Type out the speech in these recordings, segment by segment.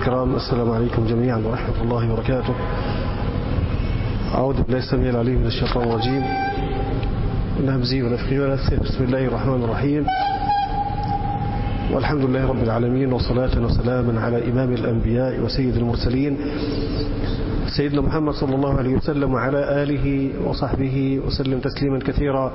الكرام السلام عليكم جميعا ورحمة الله وبركاته أعوذ بالله السميع العليم من الشيطان الرجيم من همزي ونفخي ونفثه بسم الله الرحمن الرحيم والحمد لله رب العالمين وصلاة وسلاما على إمام الأنبياء وسيد المرسلين سيدنا محمد صلى الله عليه وسلم وعلى آله وصحبه وسلم تسليما كثيرا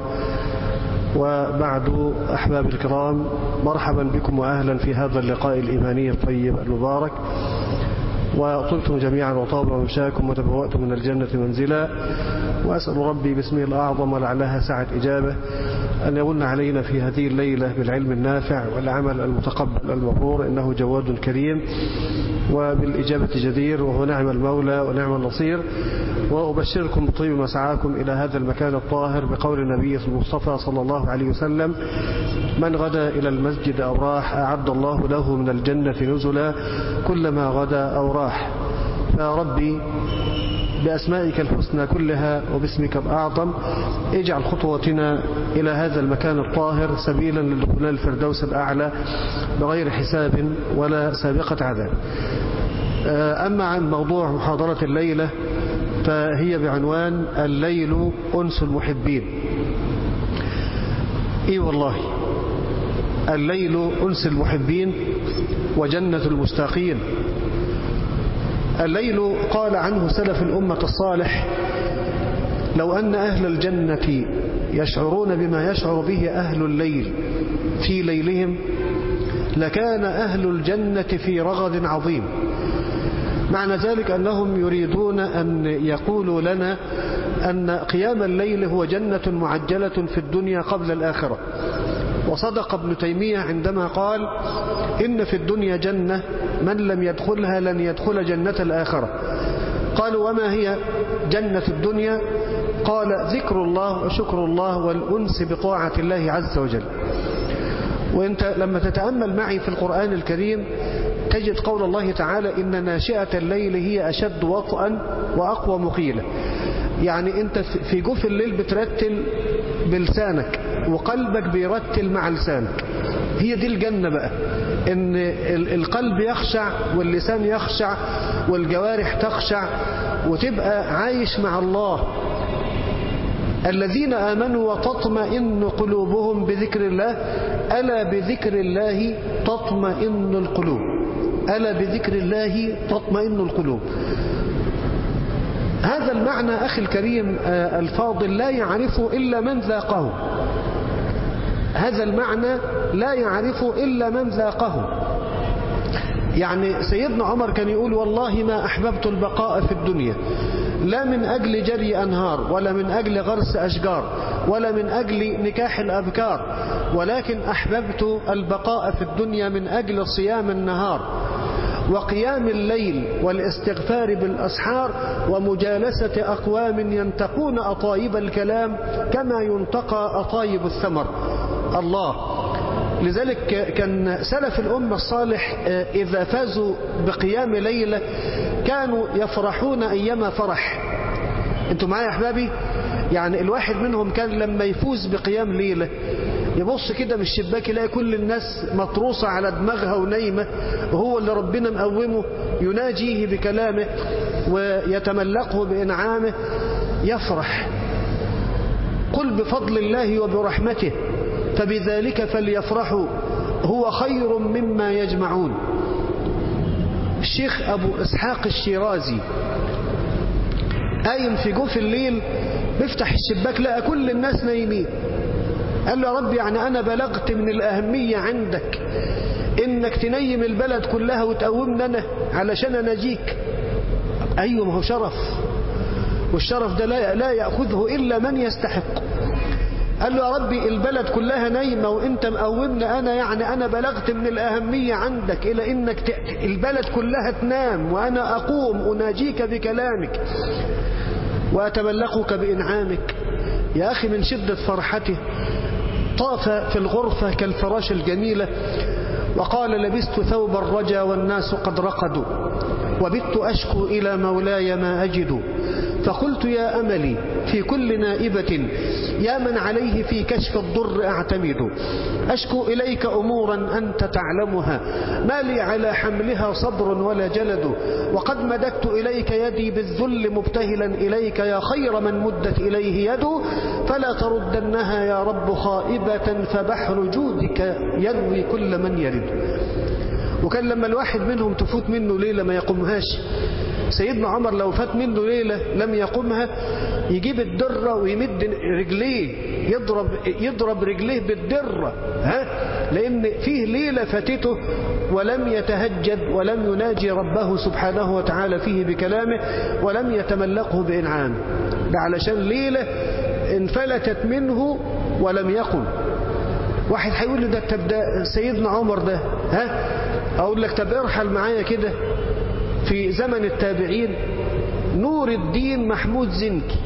وبعد أحباب الكرام مرحبا بكم وأهلا في هذا اللقاء الإيماني الطيب المبارك وطبتم جميعا وطاب ممشاكم وتبوأتم من الجنة منزلا وأسأل ربي باسمه الأعظم ولعلها سعة إجابة أن يمن علينا في هذه الليلة بالعلم النافع والعمل المتقبل المبرور إنه جواد كريم وبالإجابة جدير وهو نعم المولى ونعم النصير وأبشركم بطيب مسعاكم إلى هذا المكان الطاهر بقول النبي المصطفى صلى الله عليه وسلم من غدا إلى المسجد أو راح أعد الله له من الجنة نزلا كلما غدا أو راح فيا ربي بأسمائك الحسنى كلها وباسمك الأعظم اجعل خطوتنا إلى هذا المكان الطاهر سبيلا لدخول الفردوس الأعلى بغير حساب ولا سابقة عذاب أما عن موضوع محاضرة الليلة فهي بعنوان الليل أنس المحبين إي والله الليل أنس المحبين وجنة المشتاقين الليل قال عنه سلف الأمة الصالح لو أن أهل الجنة يشعرون بما يشعر به أهل الليل في ليلهم لكان أهل الجنة في رغد عظيم معنى ذلك أنهم يريدون أن يقولوا لنا أن قيام الليل هو جنة معجلة في الدنيا قبل الآخرة وصدق ابن تيمية عندما قال إن في الدنيا جنة من لم يدخلها لن يدخل جنة الآخرة قالوا وما هي جنة الدنيا قال ذكر الله وشكر الله والأنس بطاعة الله عز وجل وانت لما تتأمل معي في القرآن الكريم تجد قول الله تعالى إن ناشئة الليل هي أشد وطئا وأقوى مقيلة يعني انت في جوف الليل بترتل بلسانك وقلبك بيرتل مع لسانك هي دي الجنة بقى ان القلب يخشع واللسان يخشع والجوارح تخشع وتبقى عايش مع الله الذين آمنوا وتطمئن قلوبهم بذكر الله ألا بذكر الله تطمئن القلوب ألا بذكر الله تطمئن القلوب هذا المعنى أخي الكريم الفاضل لا يعرفه إلا من ذاقه هذا المعنى لا يعرفه إلا من ذاقه يعني سيدنا عمر كان يقول والله ما أحببت البقاء في الدنيا لا من أجل جري أنهار ولا من أجل غرس أشجار ولا من أجل نكاح الأبكار ولكن أحببت البقاء في الدنيا من أجل صيام النهار وقيام الليل والاستغفار بالأسحار ومجالسة أقوام ينتقون أطايب الكلام كما ينتقى أطايب الثمر الله لذلك كان سلف الأمة الصالح إذا فازوا بقيام ليلة كانوا يفرحون أيما فرح انتوا معايا يا أحبابي يعني الواحد منهم كان لما يفوز بقيام ليلة يبص كده من الشباك يلاقي كل الناس مطروسة على دماغها ونايمة وهو اللي ربنا مقومه يناجيه بكلامه ويتملقه بإنعامه يفرح قل بفضل الله وبرحمته فبذلك فليفرحوا هو خير مما يجمعون الشيخ أبو إسحاق الشيرازي قايم في جوف الليل بيفتح الشباك لقى كل الناس نايمين قال له يا رب يعني أنا بلغت من الأهمية عندك إنك تنيم البلد كلها وتقومنا أنا علشان أناجيك أيوة ما هو شرف والشرف ده لا, لا يأخذه إلا من يستحق قال له يا ربي البلد كلها نايمة وانت مقومنا انا يعني انا بلغت من الاهمية عندك الى انك ت... البلد كلها تنام وانا اقوم اناجيك بكلامك واتبلغك بانعامك يا اخي من شدة فرحته طاف في الغرفة كالفراش الجميلة وقال لبست ثوب الرجا والناس قد رقدوا وبت أشكو إلى مولاي ما أجد فقلت يا أملي في كل نائبة يا من عليه في كشف الضر أعتمد أشكو إليك أمورا أنت تعلمها ما لي على حملها صبر ولا جلد وقد مددت إليك يدي بالذل مبتهلا إليك يا خير من مدت إليه يد فلا تردنها يا رب خائبة فبحر جودك يروي كل من يرد وكان لما الواحد منهم تفوت منه ليلة ما يقومهاش سيدنا عمر لو فات منه ليلة لم يقومها يجيب الدرة ويمد رجليه يضرب يضرب رجليه بالدرة ها لأن فيه ليلة فاتته ولم يتهجد ولم يناجي ربه سبحانه وتعالى فيه بكلامه ولم يتملقه بإنعامه ده علشان ليلة انفلتت منه ولم يقم واحد هيقول لي ده تبدا سيدنا عمر ده ها اقول لك طب ارحل معايا كده في زمن التابعين نور الدين محمود زنكي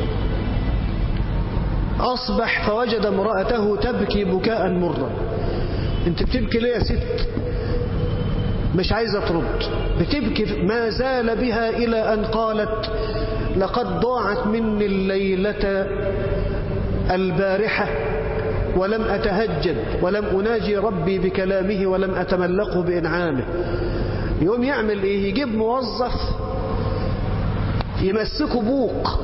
أصبح فوجد امرأته تبكي بكاء مرا انت بتبكي ليه يا ست مش عايزة ترد بتبكي ما زال بها إلى أن قالت لقد ضاعت مني الليلة البارحة ولم أتهجد ولم أناجي ربي بكلامه ولم أتملقه بإنعامه يوم يعمل إيه يجيب موظف يمسكه بوق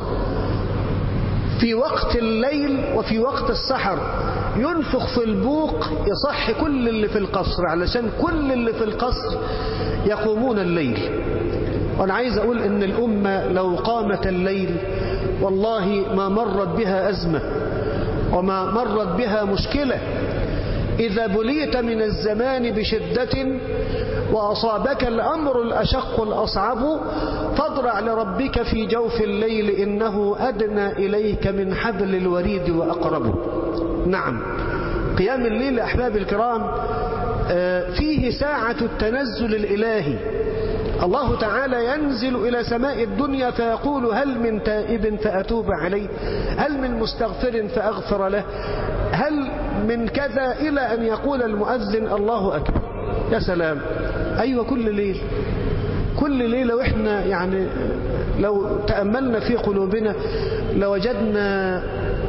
في وقت الليل وفي وقت السحر ينفخ في البوق يصح كل اللي في القصر علشان كل اللي في القصر يقومون الليل وأنا عايز أقول إن الأمة لو قامت الليل والله ما مرت بها أزمة وما مرت بها مشكلة إذا بليت من الزمان بشدة وأصابك الأمر الأشق الأصعب فاضرع لربك في جوف الليل إنه أدنى إليك من حبل الوريد وأقرب نعم قيام الليل أحباب الكرام فيه ساعة التنزل الإلهي الله تعالى ينزل إلى سماء الدنيا فيقول هل من تائب فأتوب عليه هل من مستغفر فأغفر له هل من كذا إلى أن يقول المؤذن الله أكبر يا سلام أيوة كل ليل كل ليلة وإحنا يعني لو تأملنا في قلوبنا لوجدنا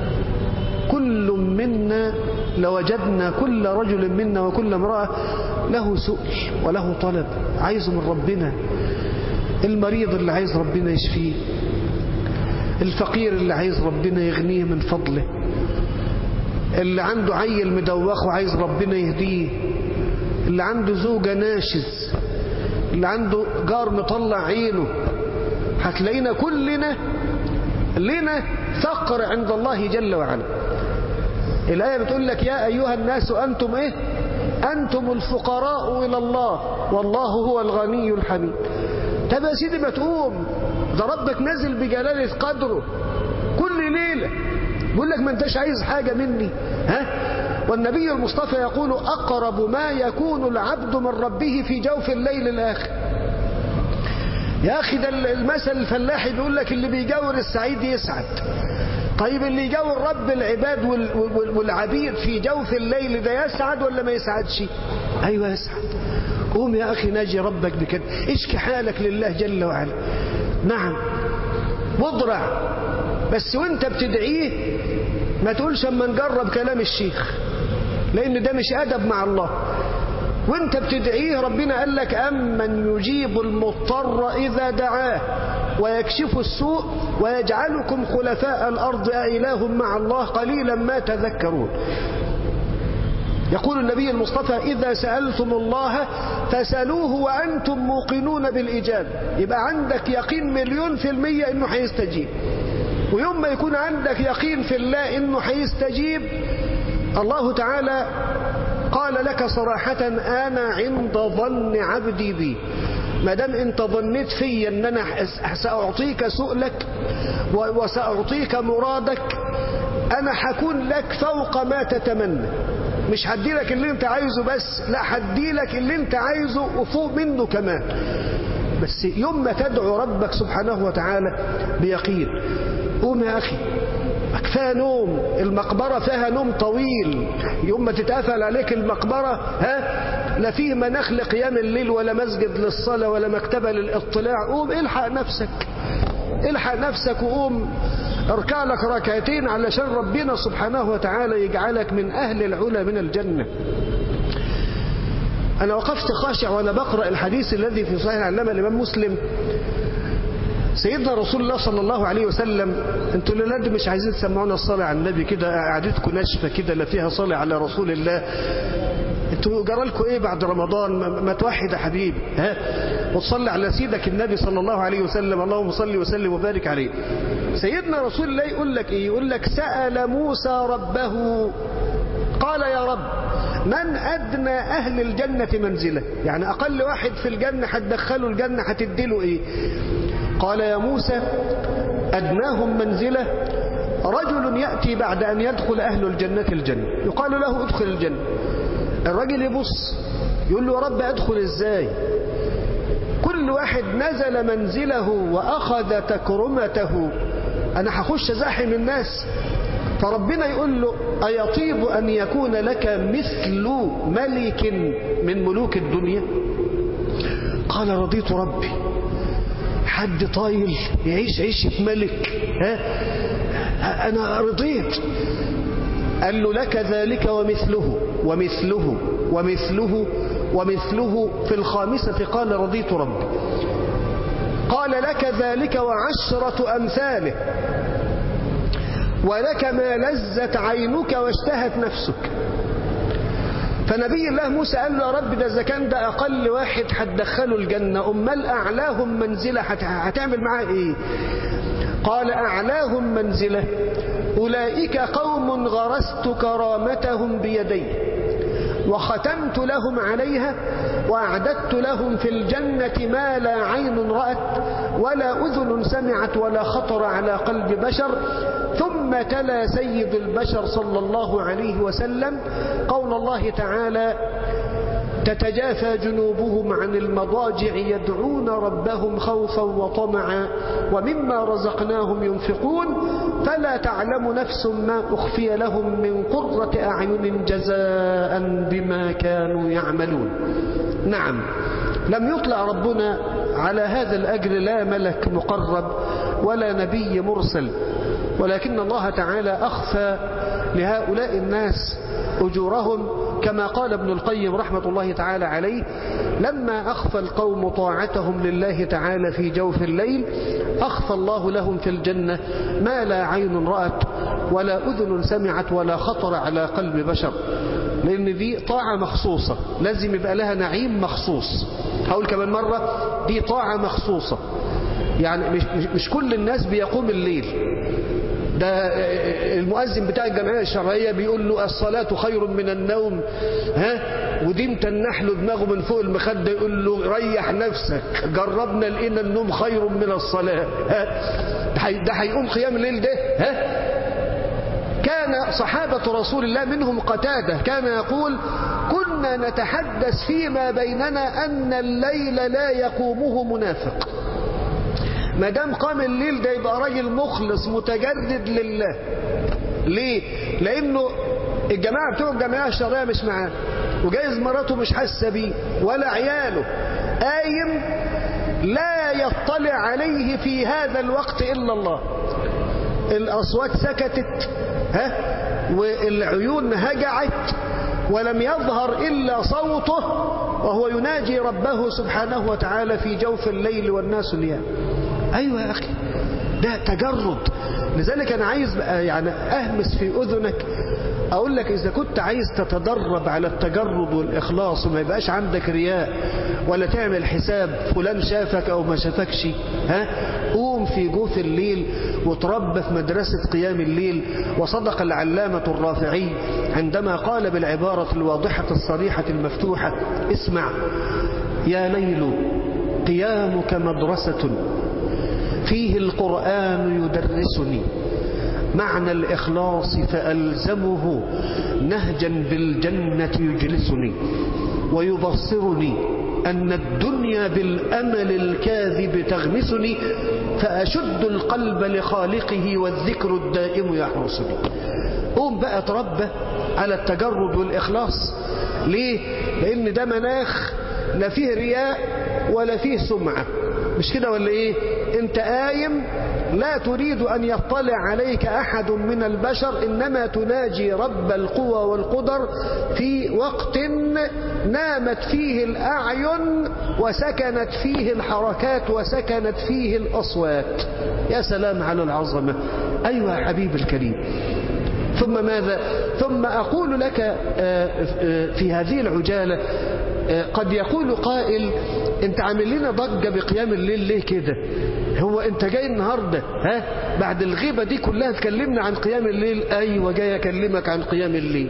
كل منا لوجدنا كل رجل منا وكل امرأة له سؤل وله طلب عايزه من ربنا المريض اللي عايز ربنا يشفيه الفقير اللي عايز ربنا يغنيه من فضله اللي عنده عيل مدوخ وعايز ربنا يهديه اللي عنده زوجة ناشز اللي عنده جار مطلع عينه هتلاقينا كلنا لنا فقر عند الله جل وعلا الآية بتقول لك يا أيها الناس أنتم إيه أنتم الفقراء إلى الله والله هو الغني الحميد طب يا سيدي ما تقوم ده ربك نازل بجلالة قدره كل ليلة بيقول لك ما انتش عايز حاجة مني ها والنبي المصطفى يقول أقرب ما يكون العبد من ربه في جوف الليل الآخر يا أخي ده المثل الفلاحي بيقول لك اللي بيجاور السعيد يسعد طيب اللي يجاور رب العباد والعبيد في جوف الليل ده يسعد ولا ما يسعدش أيوة يسعد قوم يا أخي ناجي ربك بكده اشكي حالك لله جل وعلا نعم مضرع بس وانت بتدعيه ما تقولش اما نجرب كلام الشيخ لان ده مش ادب مع الله وانت بتدعيه ربنا قال لك امن يجيب المضطر اذا دعاه ويكشف السوء ويجعلكم خلفاء الارض أإله مع الله قليلا ما تذكرون يقول النبي المصطفى إذا سألتم الله فسألوه وأنتم موقنون بالإجابة يبقى عندك يقين مليون في المية إنه هيستجيب ويوم ما يكون عندك يقين في الله إنه هيستجيب الله تعالى قال لك صراحة أنا عند ظن عبدي بي ما دام انت ظنيت في ان انا ساعطيك سؤلك وساعطيك مرادك انا هكون لك فوق ما تتمنى مش هدي لك اللي انت عايزه بس لا هدي لك اللي انت عايزه وفوق منه كمان بس يوم ما تدعو ربك سبحانه وتعالى بيقين قوم يا اخي كفايه نوم المقبره فيها نوم طويل يوم ما تتقفل عليك المقبره ها لا فيه مناخ لقيام الليل ولا مسجد للصلاه ولا مكتبه للاطلاع قوم الحق نفسك الحق نفسك وقوم اركع لك ركعتين علشان ربنا سبحانه وتعالى يجعلك من أهل العلا من الجنة أنا وقفت خاشع وأنا بقرأ الحديث الذي في صحيح العلامة الإمام مسلم سيدنا رسول الله صلى الله عليه وسلم انتوا الليلة مش عايزين تسمعونا الصلاة على النبي كده قعدتكم ناشفة كده لا فيها صلاة على رسول الله انتوا جرالكم ايه بعد رمضان ما, ما توحد يا حبيبي ها وتصلي على سيدك النبي صلى الله عليه وسلم اللهم صل وسلم وبارك عليه سيدنا رسول الله يقول لك ايه يقول لك سأل موسى ربه قال يا رب من أدنى أهل الجنة منزلة يعني أقل واحد في الجنة هتدخله الجنة هتديله إيه قال يا موسى أدناهم منزلة رجل يأتي بعد أن يدخل أهل الجنة الجنة يقال له ادخل الجنة الرجل يبص يقول له يا رب أدخل إزاي كل واحد نزل منزله وأخذ تكرمته أنا هخش زاحم الناس فربنا يقول له أيطيب أن يكون لك مثل ملك من ملوك الدنيا قال رضيت ربي حد طايل يعيش عيشة ملك ها أنا رضيت قال له لك ذلك ومثله ومثله ومثله ومثله في الخامسة قال رضيت ربي قال لك ذلك وعشرة أمثاله ولك ما لزت عينك واشتهت نفسك فنبي الله موسى قال له يا رب ده إذا كان ده أقل واحد هتدخله الجنة أمال أعلاهم منزلة هتعمل معاه إيه قال أعلاهم منزلة أولئك قوم غرست كرامتهم بيدي وختمت لهم عليها وأعددت لهم في الجنة ما لا عين رأت ولا أذن سمعت ولا خطر على قلب بشر ثم تلا سيد البشر صلى الله عليه وسلم قول الله تعالى تتجافى جنوبهم عن المضاجع يدعون ربهم خوفا وطمعا ومما رزقناهم ينفقون فلا تعلم نفس ما أخفي لهم من قرة أعين جزاء بما كانوا يعملون نعم لم يطلع ربنا على هذا الأجر لا ملك مقرب ولا نبي مرسل ولكن الله تعالى أخفى لهؤلاء الناس أجورهم كما قال ابن القيم رحمة الله تعالى عليه لما أخفى القوم طاعتهم لله تعالى في جوف الليل أخفى الله لهم في الجنة ما لا عين رأت ولا أذن سمعت ولا خطر على قلب بشر لأن دي طاعة مخصوصة لازم يبقى لها نعيم مخصوص هقول كمان مرة دي طاعة مخصوصة يعني مش, مش كل الناس بيقوم الليل ده المؤذن بتاع الجمعية الشرعية بيقول له الصلاة خير من النوم ها ودي متنح له دماغه من فوق المخدة يقول له ريح نفسك جربنا لقينا النوم خير من الصلاة ها ده هيقوم قيام الليل ده ها كان صحابة رسول الله منهم قتادة كان يقول كنا نتحدث فيما بيننا أن الليل لا يقومه منافق ما دام قام الليل ده يبقى راجل مخلص متجدد لله ليه لانه الجماعه بتوع الجمعيه الشرعيه مش معاه وجايز مراته مش حاسه بيه ولا عياله قايم لا يطلع عليه في هذا الوقت الا الله الاصوات سكتت ها والعيون هجعت ولم يظهر الا صوته وهو يناجي ربه سبحانه وتعالى في جوف الليل والناس نيام أيوة يا أخي ده تجرد لذلك أنا عايز يعني أهمس في أذنك أقول لك إذا كنت عايز تتدرب على التجرد والإخلاص وما يبقاش عندك رياء ولا تعمل حساب فلان شافك أو ما شافكش ها قوم في جوف الليل وتربى في مدرسة قيام الليل وصدق العلامة الرافعي عندما قال بالعبارة الواضحة الصريحة المفتوحة اسمع يا ليل قيامك مدرسة فيه القرآن يدرسني معنى الإخلاص فألزمه نهجا بالجنة يجلسني ويبصرني أن الدنيا بالأمل الكاذب تغمسني فأشد القلب لخالقه والذكر الدائم يحرسني قوم بقى تربى على التجرد والإخلاص ليه؟ لأن ده مناخ لا فيه رياء ولا فيه سمعة مش كده ولا ايه انت قايم لا تريد ان يطلع عليك احد من البشر انما تناجي رب القوى والقدر في وقت نامت فيه الاعين وسكنت فيه الحركات وسكنت فيه الاصوات يا سلام على العظمه ايها حبيب الكريم ثم ماذا ثم أقول لك في هذه العجالة قد يقول قائل انت عامل لنا ضجة بقيام الليل ليه كده هو انت جاي النهاردة ها بعد الغيبة دي كلها تكلمنا عن قيام الليل ايوه جاي اكلمك عن قيام الليل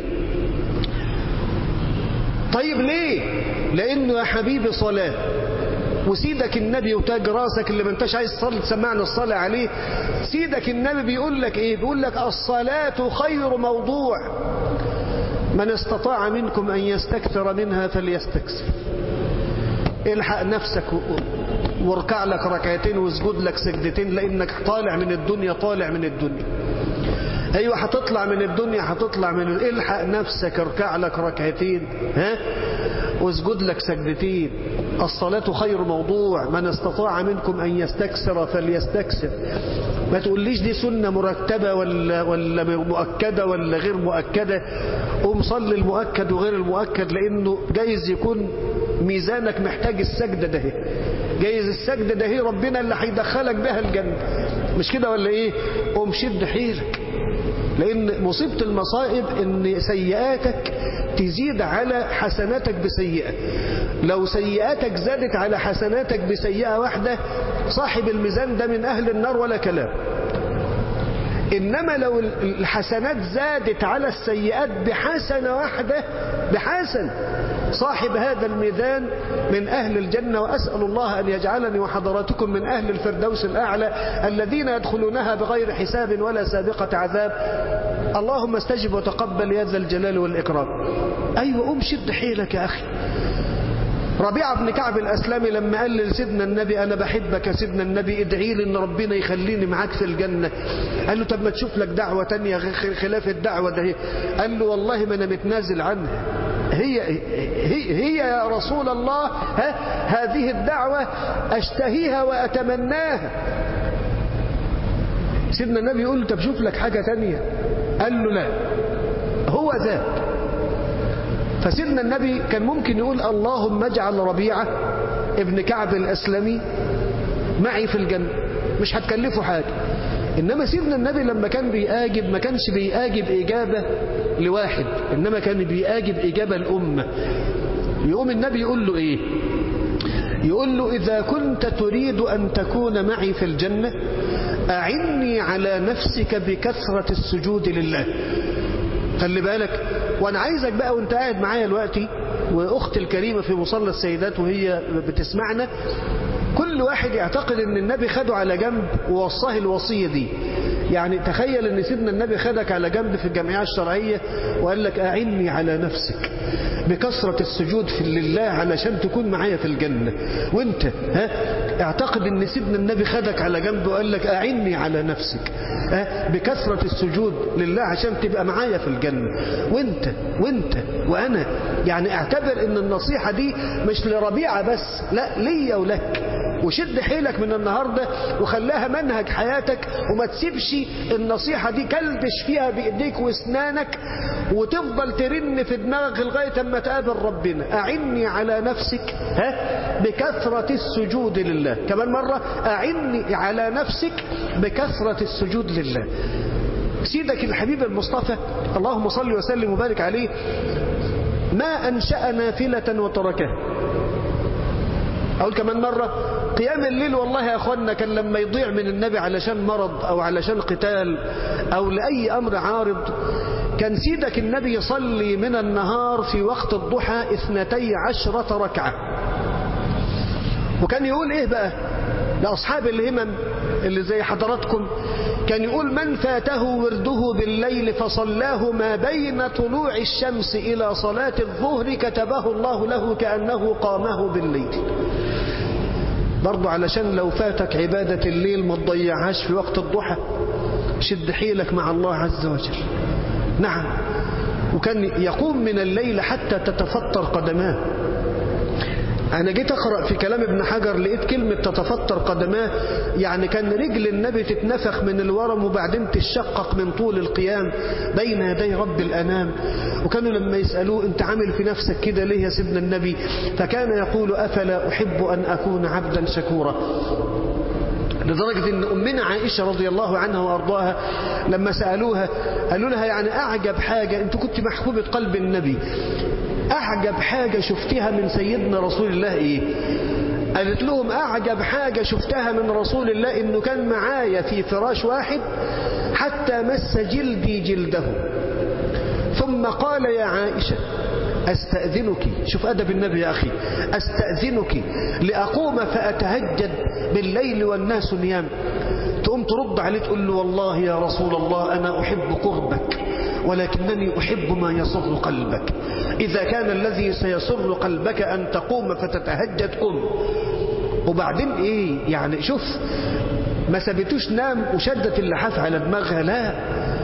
طيب ليه لانه يا حبيبي صلاة وسيدك النبي وتاج راسك اللي ما انتش عايز تصلي تسمعنا الصلاة عليه سيدك النبي بيقول لك ايه بيقول لك الصلاة خير موضوع من استطاع منكم ان يستكثر منها فليستكثر الحق نفسك واركع لك ركعتين واسجد لك سجدتين لانك طالع من الدنيا طالع من الدنيا ايوه هتطلع من الدنيا هتطلع من الحق نفسك اركع لك ركعتين ها واسجد لك سجدتين الصلاة خير موضوع من استطاع منكم أن يستكثر فليستكثر ما تقوليش دي سنة مرتبة ولا, ولا مؤكدة ولا غير مؤكدة قوم صلي المؤكد وغير المؤكد لأنه جايز يكون ميزانك محتاج السجدة ده جايز السجدة ده هي ربنا اللي هيدخلك بها الجنة مش كده ولا ايه قوم شد حيلك لأن مصيبة المصائب أن سيئاتك تزيد على حسناتك بسيئة لو سيئاتك زادت على حسناتك بسيئة واحدة صاحب الميزان ده من أهل النار ولا كلام إنما لو الحسنات زادت على السيئات بحسنة واحدة بحسن صاحب هذا الميزان من أهل الجنة وأسأل الله أن يجعلني وحضراتكم من أهل الفردوس الأعلى الذين يدخلونها بغير حساب ولا سابقة عذاب اللهم استجب وتقبل يا ذا الجلال والإكرام أيوة قوم شد حيلك يا أخي ربيعة بن كعب الأسلامي لما قال لسيدنا النبي أنا بحبك يا سيدنا النبي ادعي لي إن ربنا يخليني معاك في الجنة قال له طب ما تشوف لك دعوة تانية خلاف الدعوة ده قال له والله ما أنا متنازل عنها هي, هي, هي يا رسول الله ها هذه الدعوة أشتهيها وأتمناها سيدنا النبي يقول طب شوف لك حاجة تانية قال له لا هو ذاك فسيدنا النبي كان ممكن يقول اللهم اجعل ربيعة ابن كعب الأسلمي معي في الجنة مش هتكلفه حاجة إنما سيدنا النبي لما كان بيأجب ما كانش بيأجب إجابة لواحد إنما كان بيأجب إجابة الأمة يقوم النبي يقول له إيه يقول له إذا كنت تريد أن تكون معي في الجنة أعني على نفسك بكثرة السجود لله خلي بالك وانا عايزك بقى وانت قاعد معايا دلوقتي واختي الكريمة في مصلى السيدات وهي بتسمعنا كل واحد يعتقد ان النبي خده على جنب ووصاه الوصية دي يعني تخيل ان سيدنا النبي خدك على جنب في الجمعية الشرعية وقال لك اعني على نفسك بكثرة السجود في لله علشان تكون معايا في الجنة وانت ها اعتقد ان سيدنا النبي خدك على جنب وقال لك اعني على نفسك ها بكثرة السجود لله عشان تبقى معايا في الجنة وانت وانت وانا يعني اعتبر ان النصيحة دي مش لربيعة بس لا ليا ولك وشد حيلك من النهاردة وخلاها منهج حياتك وما تسيبش النصيحة دي كلبش فيها بإيديك واسنانك وتفضل ترن في دماغك لغاية اما تقابل ربنا أعني على نفسك ها بكثرة السجود لله كمان مرة أعني على نفسك بكثرة السجود لله سيدك الحبيب المصطفى اللهم صل وسلم وبارك عليه ما أنشأ نافلة وتركها أقول كمان مرة قيام الليل والله يا أخوانا كان لما يضيع من النبي علشان مرض أو علشان قتال أو لأي أمر عارض كان سيدك النبي يصلي من النهار في وقت الضحى اثنتي عشرة ركعة وكان يقول إيه بقى لأصحاب الهمم اللي زي حضراتكم كان يقول من فاته ورده بالليل فصلاه ما بين طلوع الشمس إلى صلاة الظهر كتبه الله له كأنه قامه بالليل برضو علشان لو فاتك عبادة الليل ما تضيعهاش في وقت الضحى شد حيلك مع الله عز وجل نعم وكان يقوم من الليل حتى تتفطر قدماه أنا جيت أقرأ في كلام ابن حجر لقيت كلمة تتفطر قدماه يعني كان رجل النبي تتنفخ من الورم وبعدين تشقق من طول القيام بين يدي رب الأنام وكانوا لما يسألوه أنت عامل في نفسك كده ليه يا سيدنا النبي فكان يقول أفلا أحب أن أكون عبدا شكورا لدرجة ان أمنا عائشة رضي الله عنها وأرضاها لما سألوها قالوا لها يعني أعجب حاجة أنت كنت محبوبة قلب النبي أعجب حاجة شفتها من سيدنا رسول الله إيه قالت لهم أعجب حاجة شفتها من رسول الله إنه كان معايا في فراش واحد حتى مس جلدي جلده ثم قال يا عائشة أستأذنك شوف أدب النبي يا أخي أستأذنك لأقوم فأتهجد بالليل والناس نيام تقوم ترد عليه تقول له والله يا رسول الله أنا أحب قربك ولكنني أحب ما يسر قلبك إذا كان الذي سيسر قلبك أن تقوم فتتهجد قم وبعدين إيه يعني شوف ما سبتوش نام وشدت اللحاف على دماغها لا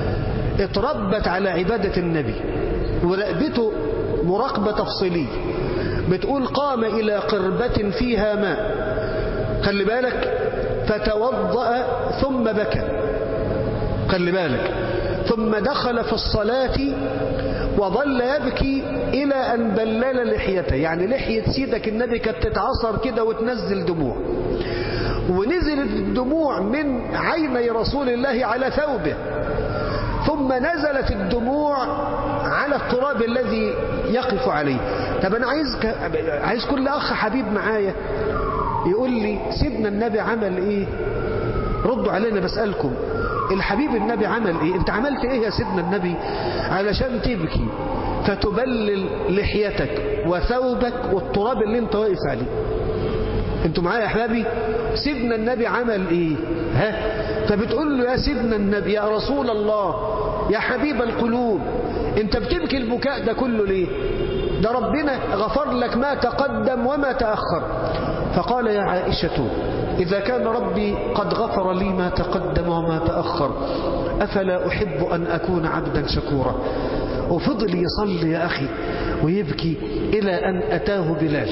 اتربت على عبادة النبي ورقبته مراقبة تفصيلية بتقول قام إلى قربة فيها ماء خلي بالك فتوضأ ثم بكى خلي بالك ثم دخل في الصلاة وظل يبكي إلى أن بلل لحيته يعني لحية سيدك النبي كانت تتعصر كده وتنزل دموع ونزلت الدموع من عيني رسول الله على ثوبه ثم نزلت الدموع على التراب الذي يقف عليه طب أنا عايز, ك... عايز كل أخ حبيب معايا يقول لي سيدنا النبي عمل إيه ردوا علينا بسألكم الحبيب النبي عمل إيه أنت عملت إيه يا سيدنا النبي علشان تبكي فتبلل لحيتك وثوبك والتراب اللي انت واقف عليه انتوا معايا يا احبابي سيدنا النبي عمل ايه ها فبتقول له يا سيدنا النبي يا رسول الله يا حبيب القلوب انت بتبكي البكاء ده كله ليه ده ربنا غفر لك ما تقدم وما تأخر فقال يا عائشة إذا كان ربي قد غفر لي ما تقدم وما تأخر أفلا أحب أن أكون عبدا شكورا وفضل يصلي يا أخي ويبكي إلى أن أتاه بلال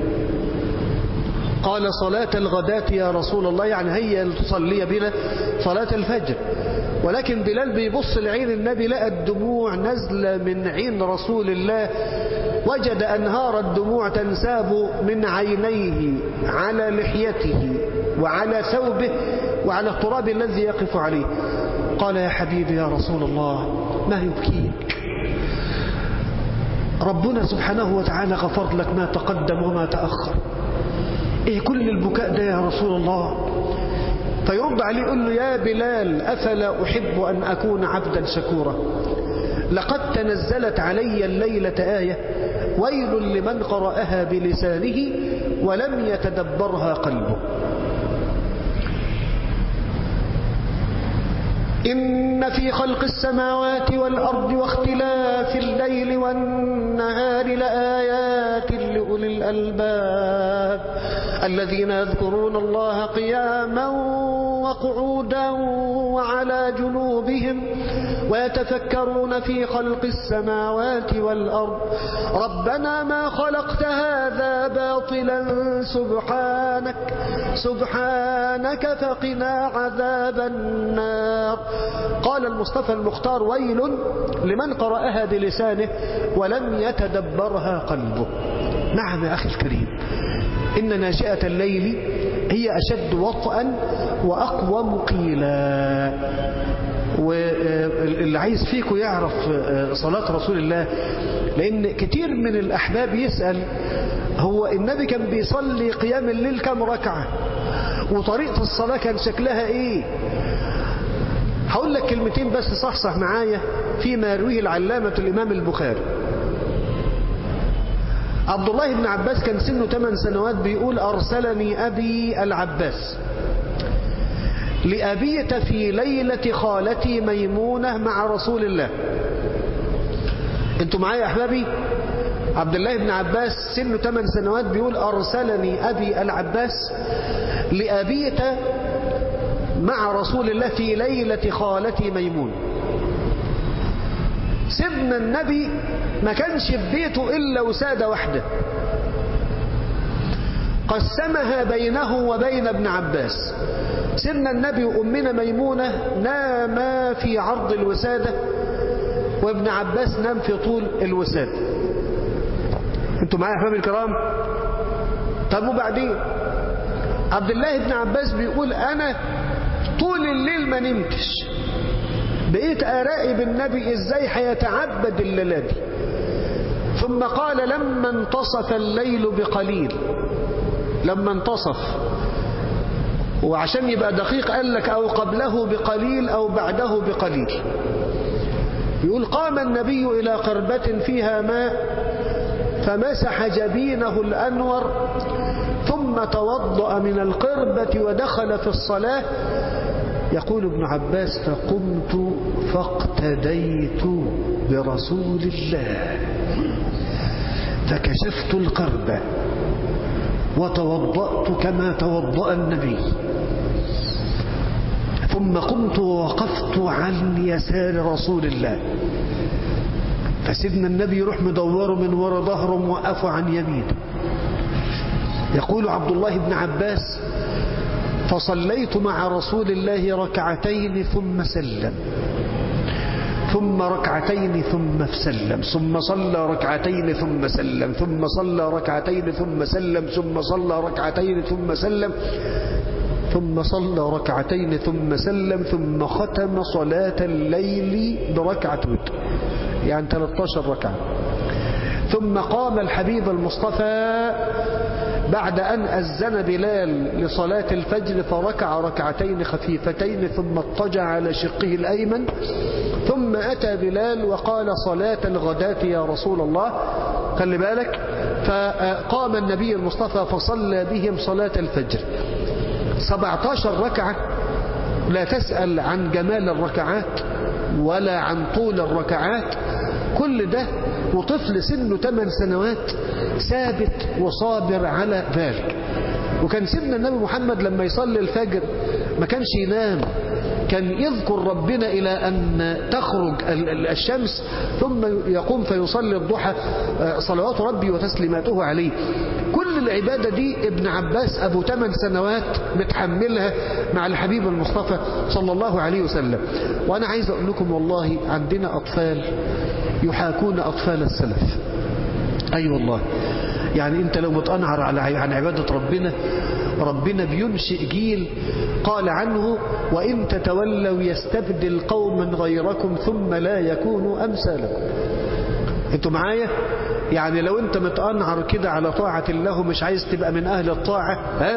قال صلاة الغداة يا رسول الله يعني هيا تصلي بنا صلاة الفجر ولكن بلال بيبص لعين النبي لقى الدموع نزل من عين رسول الله وجد أنهار الدموع تنساب من عينيه على لحيته وعلى ثوبه وعلى التراب الذي يقف عليه قال يا حبيبي يا رسول الله ما يبكيك ربنا سبحانه وتعالى غفر لك ما تقدم وما تأخر ايه كل البكاء ده يا رسول الله فيرد عليه يقول له يا بلال أفلا أحب أن أكون عبدا شكورا لقد تنزلت علي الليلة آية ويل لمن قرأها بلسانه ولم يتدبرها قلبه إن في خلق السماوات والأرض واختلاف الليل والنهار لآيات لأولي الألباب الذين يذكرون الله قياما وقعودا وعلى جنوبهم ويتفكرون في خلق السماوات والأرض ربنا ما خلقت هذا باطلا سبحانك سبحانك فقنا عذاب النار قال المصطفى المختار ويل لمن قرأها بلسانه ولم يتدبرها قلبه نعم يا أخي الكريم إن ناشئة الليل هي أشد وطئا وأقوى مقيلا واللي عايز فيكم يعرف صلاة رسول الله لأن كتير من الأحباب يسأل هو النبي كان بيصلي قيام الليل كم ركعة وطريقة الصلاة كان شكلها إيه هقول لك كلمتين بس صحصح معايا فيما يرويه العلامة الإمام البخاري عبد الله بن عباس كان سنه 8 سنوات بيقول أرسلني أبي العباس لأبيت في ليلة خالتي ميمونة مع رسول الله انتوا معايا يا أحبابي عبد الله بن عباس سنه 8 سنوات بيقول أرسلني أبي العباس لأبيت مع رسول الله في ليلة خالتي ميمون سيدنا النبي ما كانش في بيته إلا وسادة واحدة قسمها بينه وبين ابن عباس سيدنا النبي وأمنا ميمونة ناما في عرض الوسادة وابن عباس نام في طول الوسادة انتوا معايا يا احبابي الكرام طب وبعدين عبد الله بن عباس بيقول انا طول الليل ما نمتش بقيت اراقب النبي ازاي هيتعبد الليله دي ثم قال لما انتصف الليل بقليل لما انتصف وعشان يبقى دقيق قال لك او قبله بقليل او بعده بقليل يقول قام النبي الى قربة فيها ماء فمسح جبينه الأنور ثم توضأ من القربة ودخل في الصلاة يقول ابن عباس فقمت فاقتديت برسول الله فكشفت القربة وتوضأت كما توضأ النبي ثم قمت ووقفت عن يسار رسول الله فسيدنا النبي يروح مدوره من وراء ظهره موقفه عن يمينه يقول عبد الله بن عباس فصليت مع رسول الله ركعتين ثم سلم ثم ركعتين ثم سلم ثم صلى ركعتين ثم سلم ثم صلى ركعتين ثم سلم ثم صلى ركعتين ثم سلم ثم صلى ركعتين ثم سلم ثم ختم صلاة الليل بركعة وتر يعني 13 ركعة ثم قام الحبيب المصطفى بعد أن أذن بلال لصلاة الفجر فركع ركعتين خفيفتين ثم اضطجع على شقه الأيمن ثم أتى بلال وقال صلاة الغداة يا رسول الله خلي بالك فقام النبي المصطفى فصلى بهم صلاة الفجر 17 ركعة لا تسأل عن جمال الركعات ولا عن طول الركعات كل ده وطفل سنه 8 سنوات ثابت وصابر على ذلك وكان سيدنا النبي محمد لما يصلي الفجر ما كانش ينام كان يذكر ربنا إلى أن تخرج الشمس ثم يقوم فيصلي الضحى صلوات ربي وتسليماته عليه كل العبادة دي ابن عباس أبو 8 سنوات متحملها مع الحبيب المصطفى صلى الله عليه وسلم وأنا عايز أقول لكم والله عندنا أطفال يحاكون أطفال السلف أي أيوة والله يعني أنت لو متأنعر على عن عبادة ربنا ربنا بينشئ جيل قال عنه وإن تتولوا يستبدل قوما غيركم ثم لا يكونوا أمثالكم انتوا معايا يعني لو انت متأنعر كده على طاعة الله ومش عايز تبقى من أهل الطاعة ها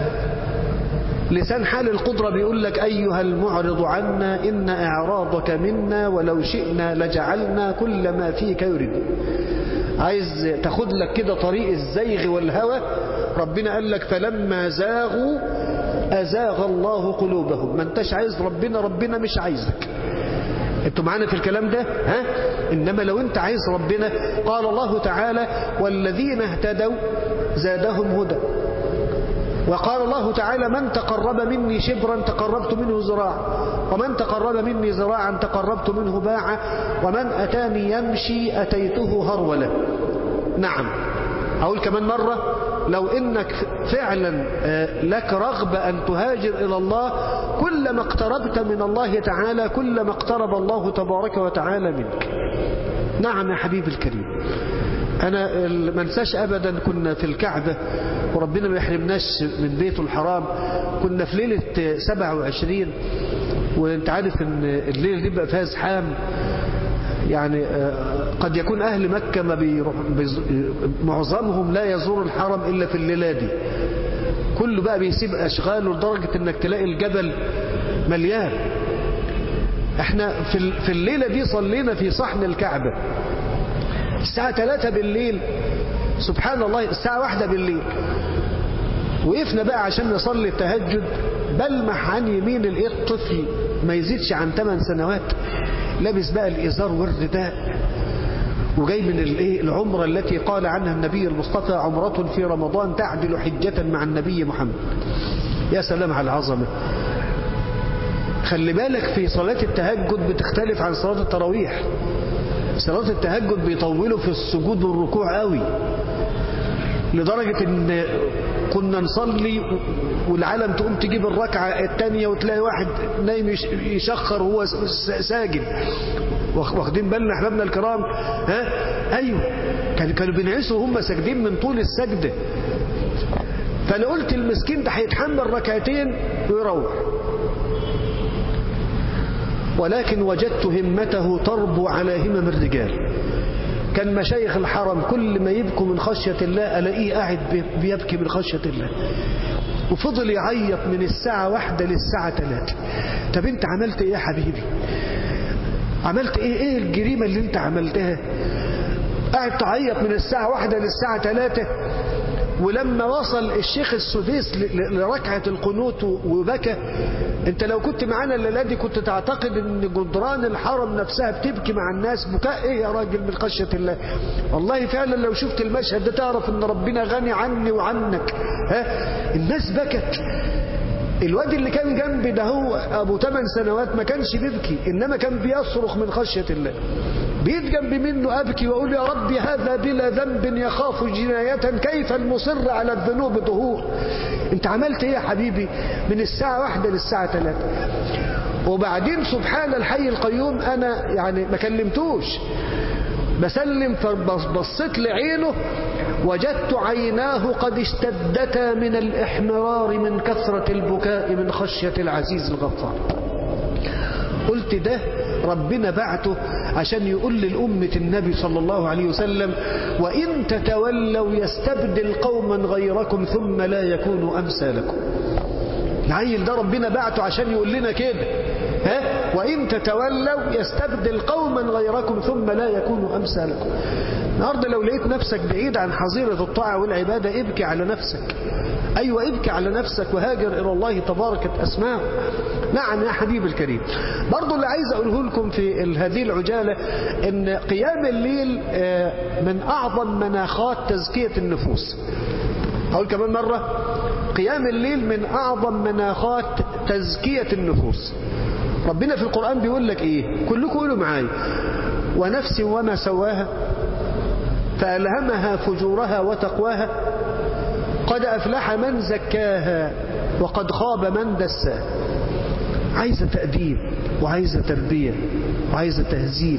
لسان حال القدرة بيقول لك أيها المعرض عنا إن إعراضك منا ولو شئنا لجعلنا كل ما فيك يريد عايز تاخد لك كده طريق الزيغ والهوى ربنا قال لك فلما زاغوا أزاغ الله قلوبهم ما انتش عايز ربنا ربنا مش عايزك انتوا معانا في الكلام ده ها انما لو انت عايز ربنا قال الله تعالى والذين اهتدوا زادهم هدى وقال الله تعالى من تقرب مني شبرا تقربت منه زراعا ومن تقرب مني زراعا تقربت منه باعا ومن أتاني يمشي أتيته هرولا نعم أقول كمان مرة لو إنك فعلا لك رغبة أن تهاجر إلى الله كلما اقتربت من الله تعالى كلما اقترب الله تبارك وتعالى منك نعم يا حبيبي الكريم أنا ما انساش أبدا كنا في الكعبة وربنا ما يحرمناش من بيته الحرام كنا في ليلة 27 وانت عارف ان الليلة دي بقى فيها زحام يعني قد يكون أهل مكة ما بيروح معظمهم لا يزور الحرم إلا في الليلة دي كله بقى بيسيب أشغاله لدرجة انك تلاقي الجبل مليان احنا في في الليلة دي صلينا في صحن الكعبة الساعة 3 بالليل سبحان الله الساعة واحدة بالليل وقفنا بقى عشان نصلي التهجد بلمح عن يمين لقيت طفل ما يزيدش عن 8 سنوات لابس بقى الإزار والرداء وجاي من الايه العمرة التي قال عنها النبي المصطفى عمرة في رمضان تعدل حجة مع النبي محمد يا سلام على العظمة خلي بالك في صلاة التهجد بتختلف عن صلاة التراويح صلاة التهجد بيطولوا في السجود والركوع قوي لدرجة ان كنا نصلي والعالم تقوم تجيب الركعة التانية وتلاقي واحد نايم يشخر وهو ساجد واخدين بالنا احبابنا الكرام ها ايوه كانوا كانوا بينعسوا هم ساجدين من طول السجدة فانا قلت المسكين ده هيتحمل ركعتين ويروح ولكن وجدت همته تربو على همم الرجال كان مشايخ الحرم كل ما يبكوا من خشية الله ألاقيه قاعد بيبكي من خشية الله وفضل يعيط من الساعة واحدة للساعة ثلاثة طب انت عملت ايه يا حبيبي عملت ايه ايه الجريمة اللي انت عملتها قاعد تعيط من الساعة واحدة للساعة ثلاثة ولما وصل الشيخ السديس لركعة القنوت وبكى انت لو كنت معانا الليلة دي كنت تعتقد ان جدران الحرم نفسها بتبكي مع الناس بكاء ايه يا راجل من خشية الله والله فعلا لو شفت المشهد ده تعرف ان ربنا غني عني وعنك ها الناس بكت الواد اللي كان جنبي ده هو ابو 8 سنوات ما كانش بيبكي انما كان بيصرخ من خشية الله بيت جنب منه أبكي وأقول يا ربي هذا بلا ذنب يخاف جناية كيف المصر على الذنوب ظهور انت عملت ايه يا حبيبي من الساعة واحدة للساعة ثلاثة وبعدين سبحان الحي القيوم أنا يعني ما كلمتوش بسلم فبصيت لعينه وجدت عيناه قد اشتدتا من الإحمرار من كثرة البكاء من خشية العزيز الغفار قلت ده ربنا بعته عشان يقول للأمة النبي صلى الله عليه وسلم وإن تتولوا يستبدل قوما غيركم ثم لا يكونوا أمثالكم العيل ده ربنا بعته عشان يقول لنا كده ها وإن تتولوا يستبدل قوما غيركم ثم لا يكونوا أمثالكم النهارده لو لقيت نفسك بعيد عن حظيرة الطاعة والعبادة ابكي على نفسك أيوة ابكي على نفسك وهاجر إلى الله تبارك أسماء نعم يا حبيبي الكريم برضو اللي عايز أقوله لكم في هذه العجالة إن قيام الليل من أعظم مناخات تزكية النفوس أقول كمان مرة قيام الليل من أعظم مناخات تزكية النفوس ربنا في القرآن بيقول لك إيه كلكم قولوا معايا ونفس وما سواها فألهمها فجورها وتقواها قد أفلح من زكاها وقد خاب من دساها عايزة تأديب وعايزة تربية وعايزة تهذيب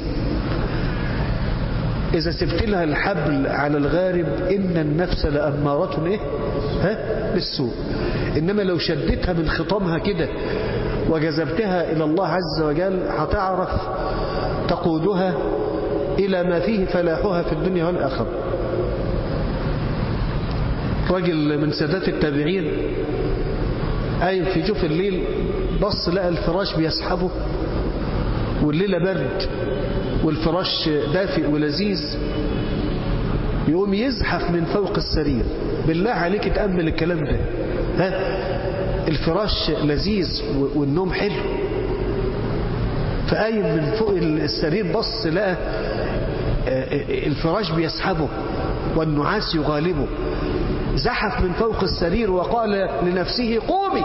إذا سبت لها الحبل على الغارب إن النفس لأمارة إيه؟ ها؟ بالسوء إنما لو شدتها من خطامها كده وجذبتها إلى الله عز وجل هتعرف تقودها إلى ما فيه فلاحها في الدنيا والآخرة راجل من سادات التابعين قايم في جوف الليل بص لقى الفراش بيسحبه والليلة برد والفراش دافئ ولذيذ يقوم يزحف من فوق السرير بالله عليك تأمل الكلام ده ها الفراش لذيذ والنوم حلو فقايم من فوق السرير بص لقى الفراش بيسحبه والنعاس يغالبه زحف من فوق السرير وقال لنفسه قومي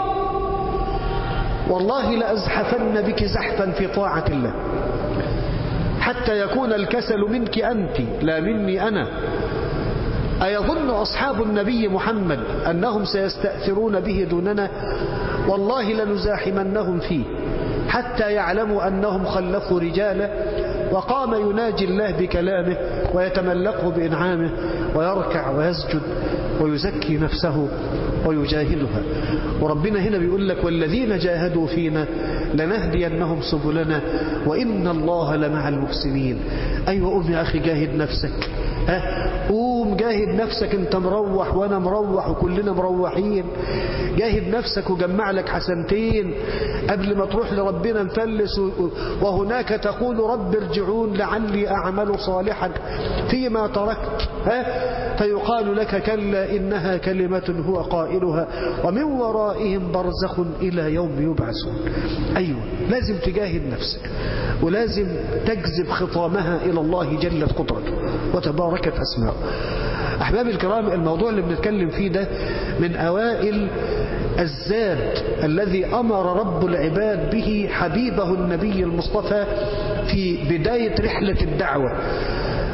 والله لأزحفن بك زحفا في طاعة الله حتى يكون الكسل منك أنت لا مني أنا أيظن أصحاب النبي محمد أنهم سيستأثرون به دوننا والله لنزاحمنهم فيه حتى يعلموا أنهم خلفوا رجالا وقام يناجي الله بكلامه ويتملقه بإنعامه ويركع ويسجد ويزكي نفسه ويجاهدها وربنا هنا بيقول لك والذين جاهدوا فينا لنهدينهم سبلنا وإن الله لمع المحسنين أيوة قوم يا أخي جاهد نفسك ها قوم جاهد نفسك انت مروح وانا مروح وكلنا مروحين جاهد نفسك وجمع لك حسنتين قبل ما تروح لربنا مفلس وهناك تقول رب ارجعون لعلي أعمل صالحا فيما تركت ها فيقال لك كلا إنها كلمة هو قائلها ومن ورائهم برزخ إلى يوم يبعثون أيوة لازم تجاهد نفسك ولازم تجذب خطامها إلى الله جلت قدرته وتباركت أسماؤه أحبابي الكرام الموضوع اللي بنتكلم فيه ده من أوائل الزاد الذي أمر رب العباد به حبيبه النبي المصطفى في بداية رحلة الدعوة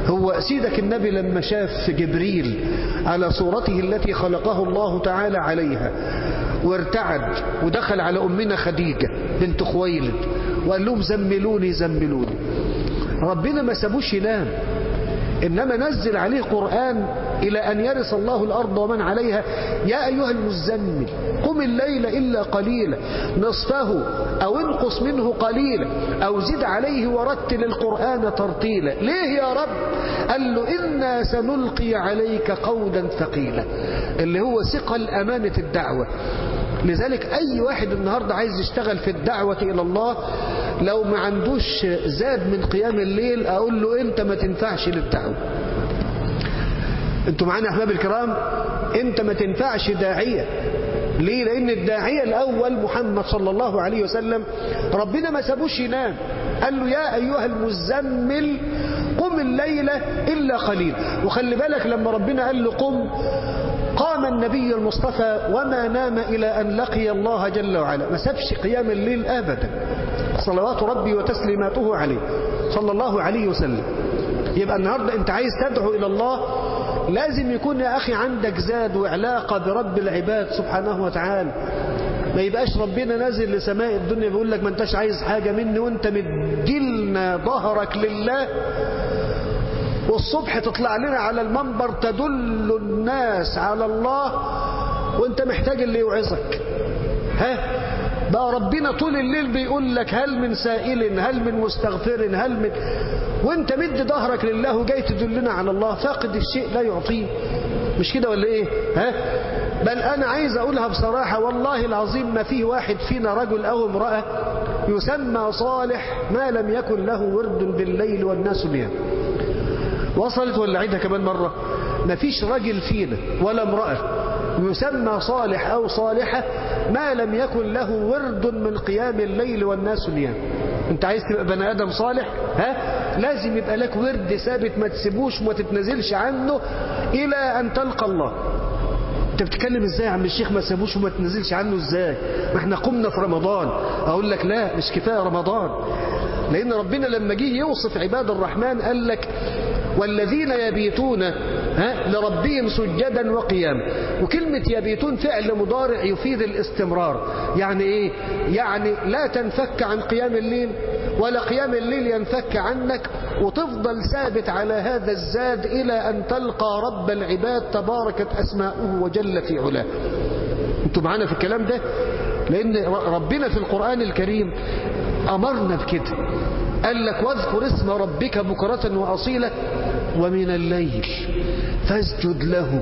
هو سيدك النبي لما شاف جبريل على صورته التي خلقه الله تعالى عليها وارتعد ودخل على أمنا خديجة بنت خويلد وقال لهم زملوني زملوني ربنا ما سابوش ينام إنما نزل عليه قرآن إلى أن يرث الله الأرض ومن عليها يا أيها المزمل قم الليل إلا قليلا نصفه أو انقص منه قليلا أو زد عليه ورتل القرآن ترتيلا ليه يا رب قال له إنا سنلقي عليك قولا ثقيلا اللي هو ثقل أمانة الدعوة لذلك أي واحد النهاردة عايز يشتغل في الدعوة إلى الله لو ما عندوش زاد من قيام الليل أقول له أنت ما تنفعش للدعوة انتوا معانا أحباب الكرام أنت ما تنفعش داعية ليه لأن الداعية الأول محمد صلى الله عليه وسلم ربنا ما سابوش ينام قال له يا أيها المزمل قم الليلة إلا قليل وخلي بالك لما ربنا قال له قم قام النبي المصطفى وما نام إلى أن لقي الله جل وعلا ما سابش قيام الليل أبدا صلوات ربي وتسليماته عليه صلى الله عليه وسلم يبقى النهاردة انت عايز تدعو إلى الله لازم يكون يا أخي عندك زاد وعلاقة برب العباد سبحانه وتعالى ما يبقاش ربنا نازل لسماء الدنيا بيقول لك ما انتش عايز حاجة مني وانت مدلنا ظهرك لله والصبح تطلع لنا على المنبر تدل الناس على الله وانت محتاج اللي يوعظك ها بقى ربنا طول الليل بيقول لك هل من سائل هل من مستغفر هل من وانت مد ظهرك لله وجاي تدلنا على الله فاقد الشيء لا يعطيه مش كده ولا ايه ها بل انا عايز اقولها بصراحة والله العظيم ما فيه واحد فينا رجل او امرأة يسمى صالح ما لم يكن له ورد بالليل والناس نيام وصلت ولا عيدها كمان مرة ما فيش راجل فينا ولا امرأة يسمى صالح أو صالحة ما لم يكن له ورد من قيام الليل والناس نيام انت عايز تبقى بني آدم صالح ها لازم يبقى لك ورد ثابت ما تسيبوش وما تتنزلش عنه إلى أن تلقى الله انت بتتكلم ازاي يا عم الشيخ ما تسيبوش وما تنزلش عنه ازاي ما احنا قمنا في رمضان اقول لك لا مش كفايه رمضان لان ربنا لما جه يوصف عباد الرحمن قال لك والذين يبيتون ها لربهم سجدا وقياما وكلمة يبيتون فعل مضارع يفيد الاستمرار يعني ايه يعني لا تنفك عن قيام الليل ولا قيام الليل ينفك عنك وتفضل ثابت على هذا الزاد إلى أن تلقى رب العباد تباركت أسماؤه وجل في علاه انتوا معانا في الكلام ده لأن ربنا في القرآن الكريم أمرنا بكده قال لك واذكر اسم ربك بكرة وأصيلة ومن الليل فاسجد له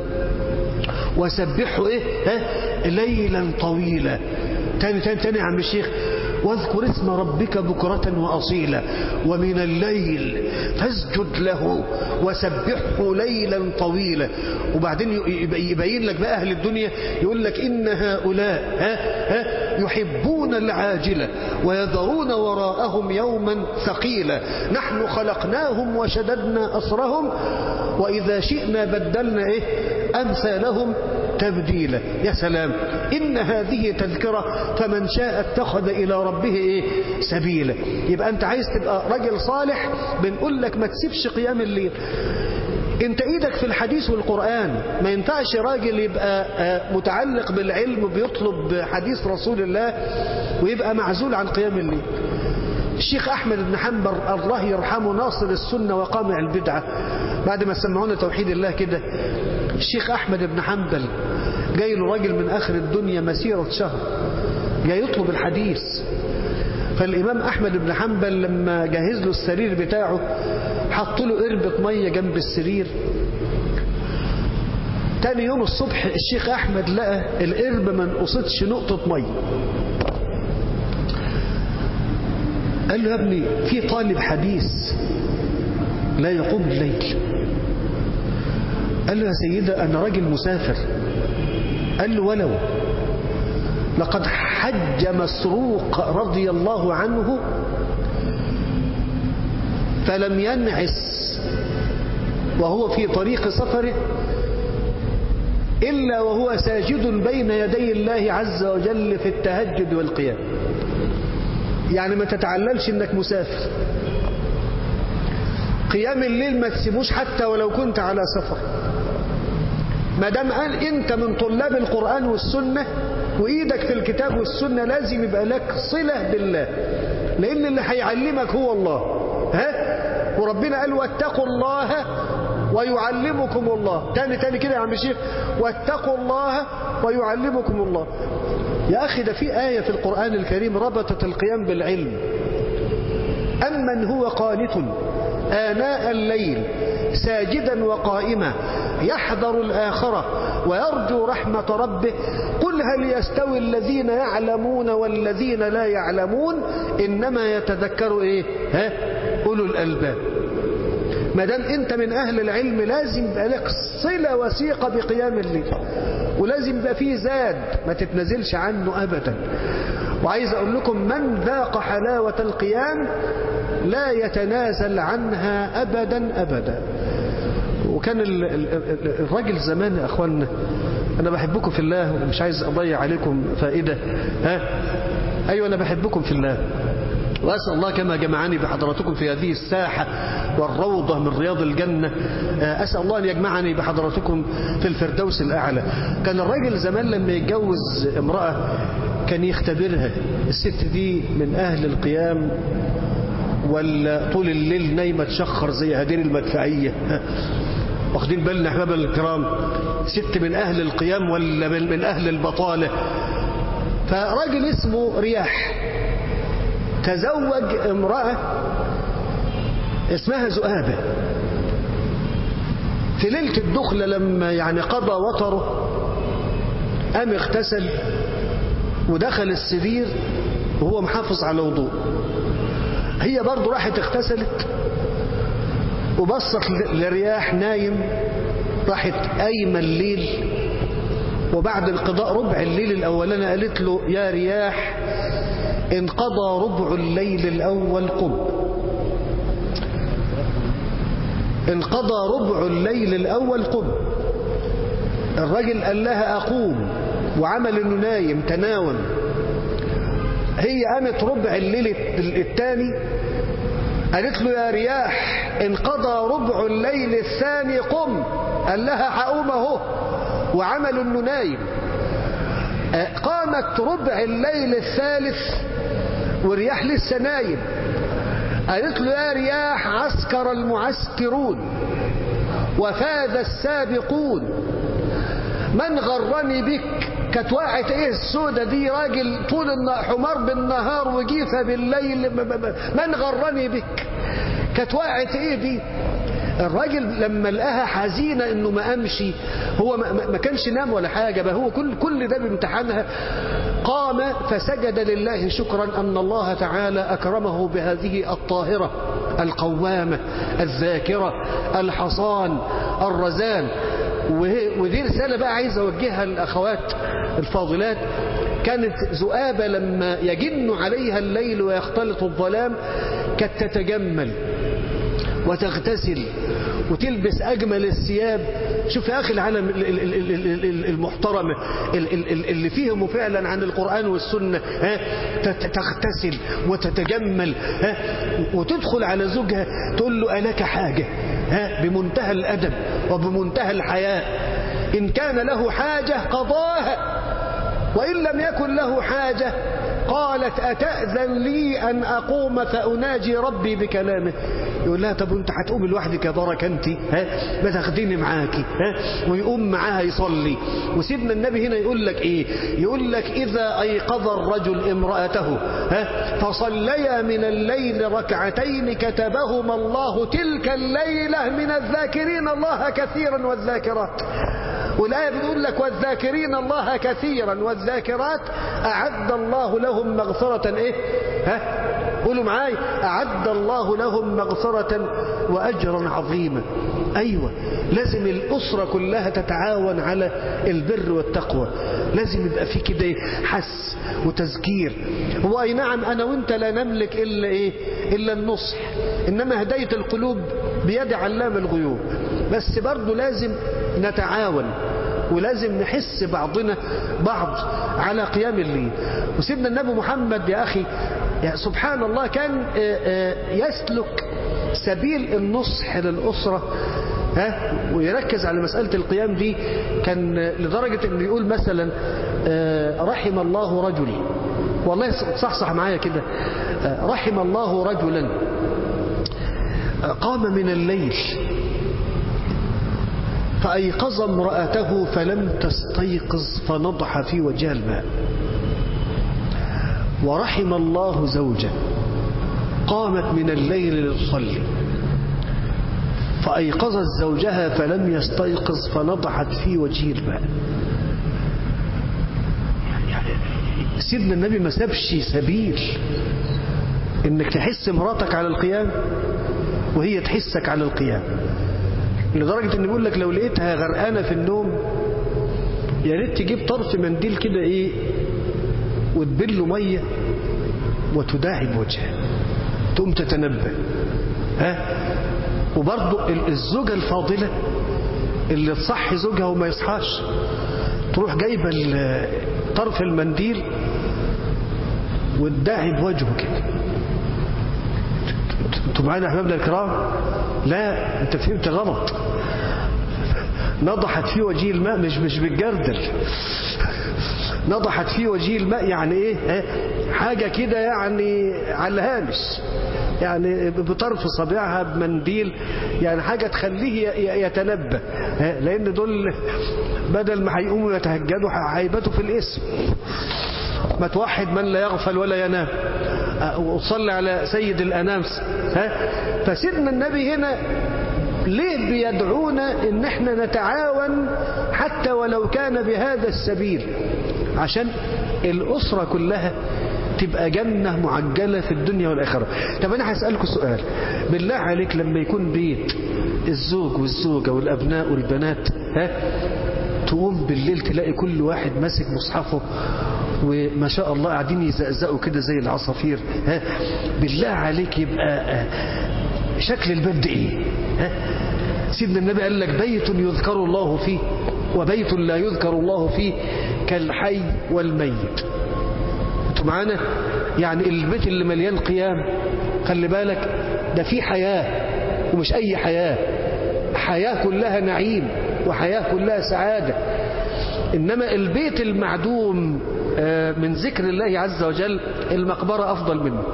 وسبحه ايه ها ليلا طويلا تاني تاني تاني يا عم الشيخ واذكر اسم ربك بكرة وأصيلا ومن الليل فاسجد له وسبحه ليلا طويلا وبعدين يبين لك بقى أهل الدنيا يقول لك إن هؤلاء ها ها يحبون العاجلة ويذرون وراءهم يوما ثقيلا نحن خلقناهم وشددنا أسرهم وإذا شئنا بدلنا إيه أمثالهم تبديلا يا سلام إن هذه تذكرة فمن شاء اتخذ إلى ربه إيه سبيلا يبقى أنت عايز تبقى رجل صالح بنقول لك ما تسيبش قيام الليل انت ايدك في الحديث والقرآن ما ينفعش راجل يبقى متعلق بالعلم بيطلب حديث رسول الله ويبقى معزول عن قيام الليل الشيخ أحمد بن حنبل الله يرحمه ناصر السنة وقامع البدعة بعد ما سمعونا توحيد الله كده الشيخ أحمد بن حنبل جاي له راجل من آخر الدنيا مسيرة شهر جاي يطلب الحديث فالإمام أحمد بن حنبل لما جهز له السرير بتاعه حط له قربة مية جنب السرير تاني يوم الصبح الشيخ أحمد لقى القربة ما نقصتش نقطة مية قال له يا ابني في طالب حديث لا يقوم الليل قال له يا سيدة أنا راجل مسافر قال له ولو لقد حج مسروق رضي الله عنه فلم ينعس وهو في طريق سفره إلا وهو ساجد بين يدي الله عز وجل في التهجد والقيام يعني ما تتعللش انك مسافر قيام الليل ما تسيبوش حتى ولو كنت على سفر ما دام قال انت من طلاب القرآن والسنة وايدك في الكتاب والسنة لازم يبقى لك صلة بالله لان اللي هيعلمك هو الله ها وربنا قال واتقوا الله ويعلمكم الله تاني تاني كده يا عم شيخ واتقوا الله ويعلمكم الله يا أخي ده في آية في القرآن الكريم ربطت القيام بالعلم أمن هو قانت آناء الليل ساجدا وقائما يحذر الآخرة ويرجو رحمة ربه قل هل يستوي الذين يعلمون والذين لا يعلمون إنما يتذكر إيه ها أولو الألباب ما دام انت من اهل العلم لازم يبقى لك صله وثيقه بقيام الليل ولازم يبقى فيه زاد ما تتنزلش عنه ابدا وعايز اقول لكم من ذاق حلاوه القيام لا يتنازل عنها ابدا ابدا وكان ال- ال- ال- الراجل زمان يا اخوانا انا بحبكم في الله ومش عايز اضيع عليكم فائده ها ايوه انا بحبكم في الله وأسأل الله كما جمعني بحضراتكم في هذه الساحة والروضة من رياض الجنة أسأل الله أن يجمعني بحضراتكم في الفردوس الأعلى كان الراجل زمان لما يتجوز امرأة كان يختبرها الست دي من أهل القيام ولا طول الليل نايمة تشخر زي هدير المدفعية واخدين بالنا أحباب الكرام ست من أهل القيام ولا من من أهل البطالة فراجل اسمه رياح تزوج امرأة اسمها زؤابة في ليلة الدخلة لما يعني قضى وطره قام اغتسل ودخل السرير وهو محافظ على وضوء هي برضه راحت اغتسلت وبصت لرياح نايم راحت قايمه الليل وبعد انقضاء ربع الليل الاولاني قالت له يا رياح انقضى ربع الليل الأول قم انقضى ربع الليل الأول قم الرجل قال لها أقوم وعمل انه نايم تناوم هي قامت ربع الليل الثاني قالت له يا رياح انقضى ربع الليل الثاني قم قال لها هقوم اهو وعمل انه نايم قامت ربع الليل الثالث والرياح لسه نايم قالت له يا رياح عسكر المعسكرون وفاز السابقون من غرني بك كانت وقعت ايه السودة دي راجل طول النهار حمار بالنهار وجيفة بالليل من غرني بك كانت وقعت ايه دي الراجل لما لقاها حزينة انه ما قامش هو ما, ما كانش نام ولا حاجة بقى هو كل كل ده بامتحانها قام فسجد لله شكرا ان الله تعالى اكرمه بهذه الطاهرة القوامة الذاكرة الحصان الرزان ودي رسالة بقى عايز اوجهها للاخوات الفاضلات كانت ذؤابة لما يجن عليها الليل ويختلط الظلام كانت تتجمل وتغتسل وتلبس أجمل الثياب شوف يا أخي العالم المحترم اللي فيهم فعلا عن القرآن والسنة ها تغتسل وتتجمل ها وتدخل على زوجها تقول له ألك حاجة ها بمنتهى الأدب وبمنتهى الحياء إن كان له حاجة قضاها وإن لم يكن له حاجة قالت أتأذن لي أن أقوم فأناجي ربي بكلامه يقول لها طب انت هتقوم لوحدك يا بركة انت ها ما تاخديني معاكي ها ويقوم معاها يصلي وسيدنا النبي هنا يقول لك ايه يقول لك إذا أيقظ الرجل امرأته ها فصليا من الليل ركعتين كتبهما الله تلك الليلة من الذاكرين الله كثيرا والذاكرات والآية بتقول لك والذاكرين الله كثيرا والذاكرات أعد الله لهم مغفرة إيه ها قولوا معاي أعد الله لهم مغفرة وأجرا عظيما أيوة لازم الأسرة كلها تتعاون على البر والتقوى لازم يبقى في كده حس وتذكير هو أي نعم أنا وأنت لا نملك إلا إيه إلا النصح إنما هداية القلوب بيد علام الغيوب بس برضه لازم نتعاون ولازم نحس بعضنا بعض على قيام الليل وسيدنا النبي محمد يا أخي يا سبحان الله كان يسلك سبيل النصح للأسرة ها ويركز على مسألة القيام دي كان لدرجة انه يقول مثلا آه، رحم الله رجل والله صح صح معايا كده آه، رحم الله رجلا آه، قام من الليل فأيقظ امرأته فلم تستيقظ فنضح في وجهها الماء ورحم الله زوجا قامت من الليل لتصلي فأيقظت زوجها فلم يستيقظ فنضحت في وجهه الماء سيدنا النبي ما سابش سبيل انك تحس مراتك على القيام وهي تحسك على القيام لدرجة ان بيقول لك لو لقيتها غرقانة في النوم يا ريت تجيب طرف منديل كده ايه وتبله مية وتداعب وجهها تقوم تتنبه ها وبرضه الزوجة الفاضلة اللي تصحي زوجها وما يصحاش تروح جايبة طرف المنديل وتداعب وجهه كده انتوا معانا احبابنا الكرام لا انت فهمت غلط نضحت في وجه الماء مش مش بالجردل نضحت في وجه الماء يعني ايه حاجة كده يعني على الهامش يعني بطرف صبيعها بمنديل يعني حاجة تخليه يتنبه لان دول بدل ما هيقوموا يتهجدوا هيباتوا في الاسم ما توحد من لا يغفل ولا ينام وصلي على سيد الأنام ها فسيدنا النبي هنا ليه بيدعونا ان احنا نتعاون حتى ولو كان بهذا السبيل عشان الأسرة كلها تبقى جنة معجلة في الدنيا والآخرة طب أنا هسألكم سؤال بالله عليك لما يكون بيت الزوج والزوجة والأبناء والبنات ها تقوم بالليل تلاقي كل واحد ماسك مصحفه وما شاء الله قاعدين يزقزقوا كده زي العصافير ها بالله عليك يبقى شكل البيت ايه ها سيدنا النبي قال لك بيت يذكر الله فيه وبيت لا يذكر الله فيه كالحي والميت انتوا معانا يعني البيت اللي مليان قيام خلي بالك ده فيه حياة ومش اي حياة حياة كلها نعيم وحياة كلها سعادة إنما البيت المعدوم من ذكر الله عز وجل المقبرة أفضل منه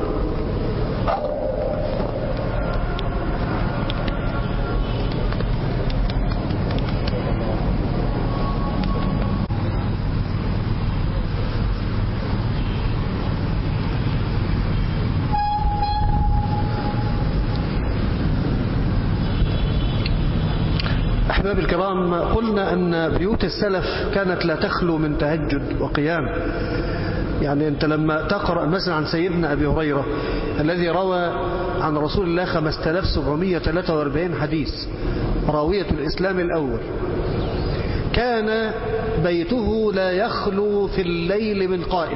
أحباب الكرام قلنا أن بيوت السلف كانت لا تخلو من تهجد وقيام يعني أنت لما تقرأ مثلا عن سيدنا أبي هريرة الذي روى عن رسول الله 5743 حديث راوية الإسلام الأول كان بيته لا يخلو في الليل من قائم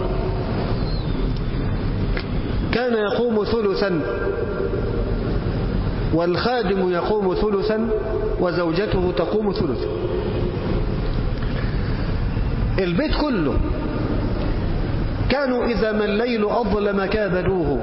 كان يقوم ثلثا والخادم يقوم ثلثا وزوجته تقوم ثلثا البيت كله كانوا إذا ما الليل أظلم كابدوه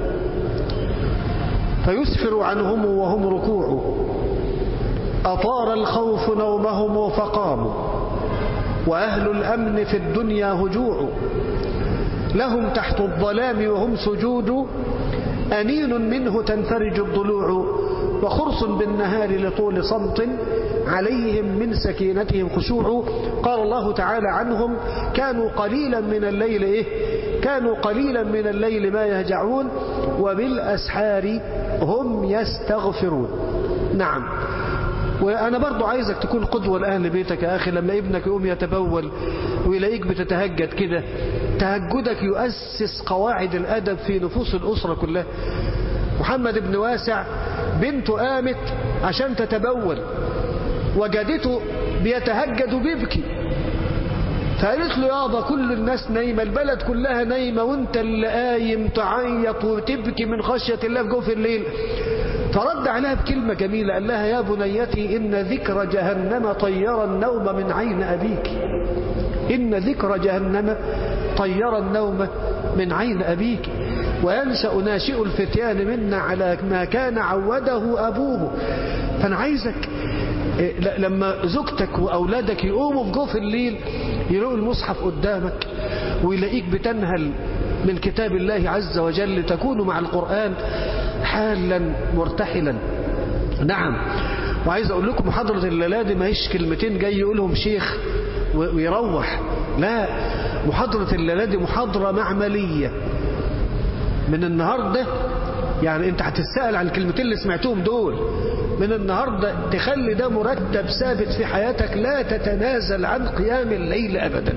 فيسفر عنهم وهم ركوع أطار الخوف نومهم فقاموا وأهل الأمن في الدنيا هجوع لهم تحت الظلام وهم سجود أنين منه تنفرج الضلوع وخرص بالنهار لطول صمت عليهم من سكينتهم خشوع قال الله تعالى عنهم كانوا قليلا من الليل إيه كانوا قليلا من الليل ما يهجعون وبالأسحار هم يستغفرون نعم وأنا برضو عايزك تكون قدوة لأهل بيتك يا أخي لما ابنك يقوم يتبول ويلاقيك بتتهجد كده تهجدك يؤسس قواعد الأدب في نفوس الأسرة كلها محمد بن واسع بنته قامت عشان تتبول وجدته بيتهجد وبيبكي فقالت له يابا كل الناس نايمة البلد كلها نايمة وانت اللي قايم تعيط وتبكي من خشية الله في جوف الليل فرد عليها بكلمة جميلة قال لها يا بنيتي إن ذكر جهنم طير النوم من عين أبيك إن ذكر جهنم طير النوم من عين أبيك وينشأ ناشئ الفتيان منا على ما كان عوده أبوه فأنا عايزك لما زوجتك وأولادك يقوموا في جوف الليل يلاقوا المصحف قدامك ويلاقيك بتنهل من كتاب الله عز وجل تكون مع القرآن حالا مرتحلا نعم وعايز أقول لكم محاضرة الليلة دي ما هيش كلمتين جاي يقولهم شيخ ويروح لا محاضرة الليلة دي محاضرة معملية من النهاردة يعني انت هتتسأل عن الكلمتين اللي سمعتهم دول من النهاردة تخلي ده مرتب ثابت في حياتك لا تتنازل عن قيام الليل أبدا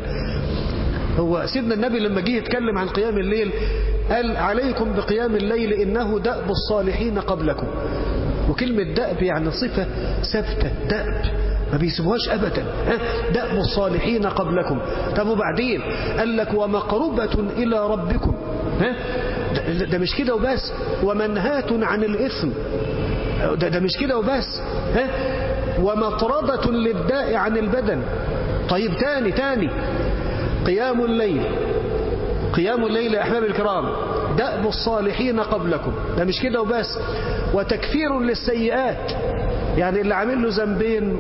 هو سيدنا النبي لما جه يتكلم عن قيام الليل قال عليكم بقيام الليل إنه دأب الصالحين قبلكم وكلمة دأب يعني صفة ثابتة دأب ما بيسيبوهاش أبدا دأب الصالحين قبلكم طب وبعدين قال لك ومقربة إلى ربكم ها ده, ده مش كده وبس ومنهاة عن الإثم ده, ده مش كده وبس ها ومطردة للداء عن البدن طيب تاني تاني قيام الليل قيام الليل يا أحباب الكرام دأب الصالحين قبلكم ده مش كده وبس وتكفير للسيئات يعني اللي عامل له ذنبين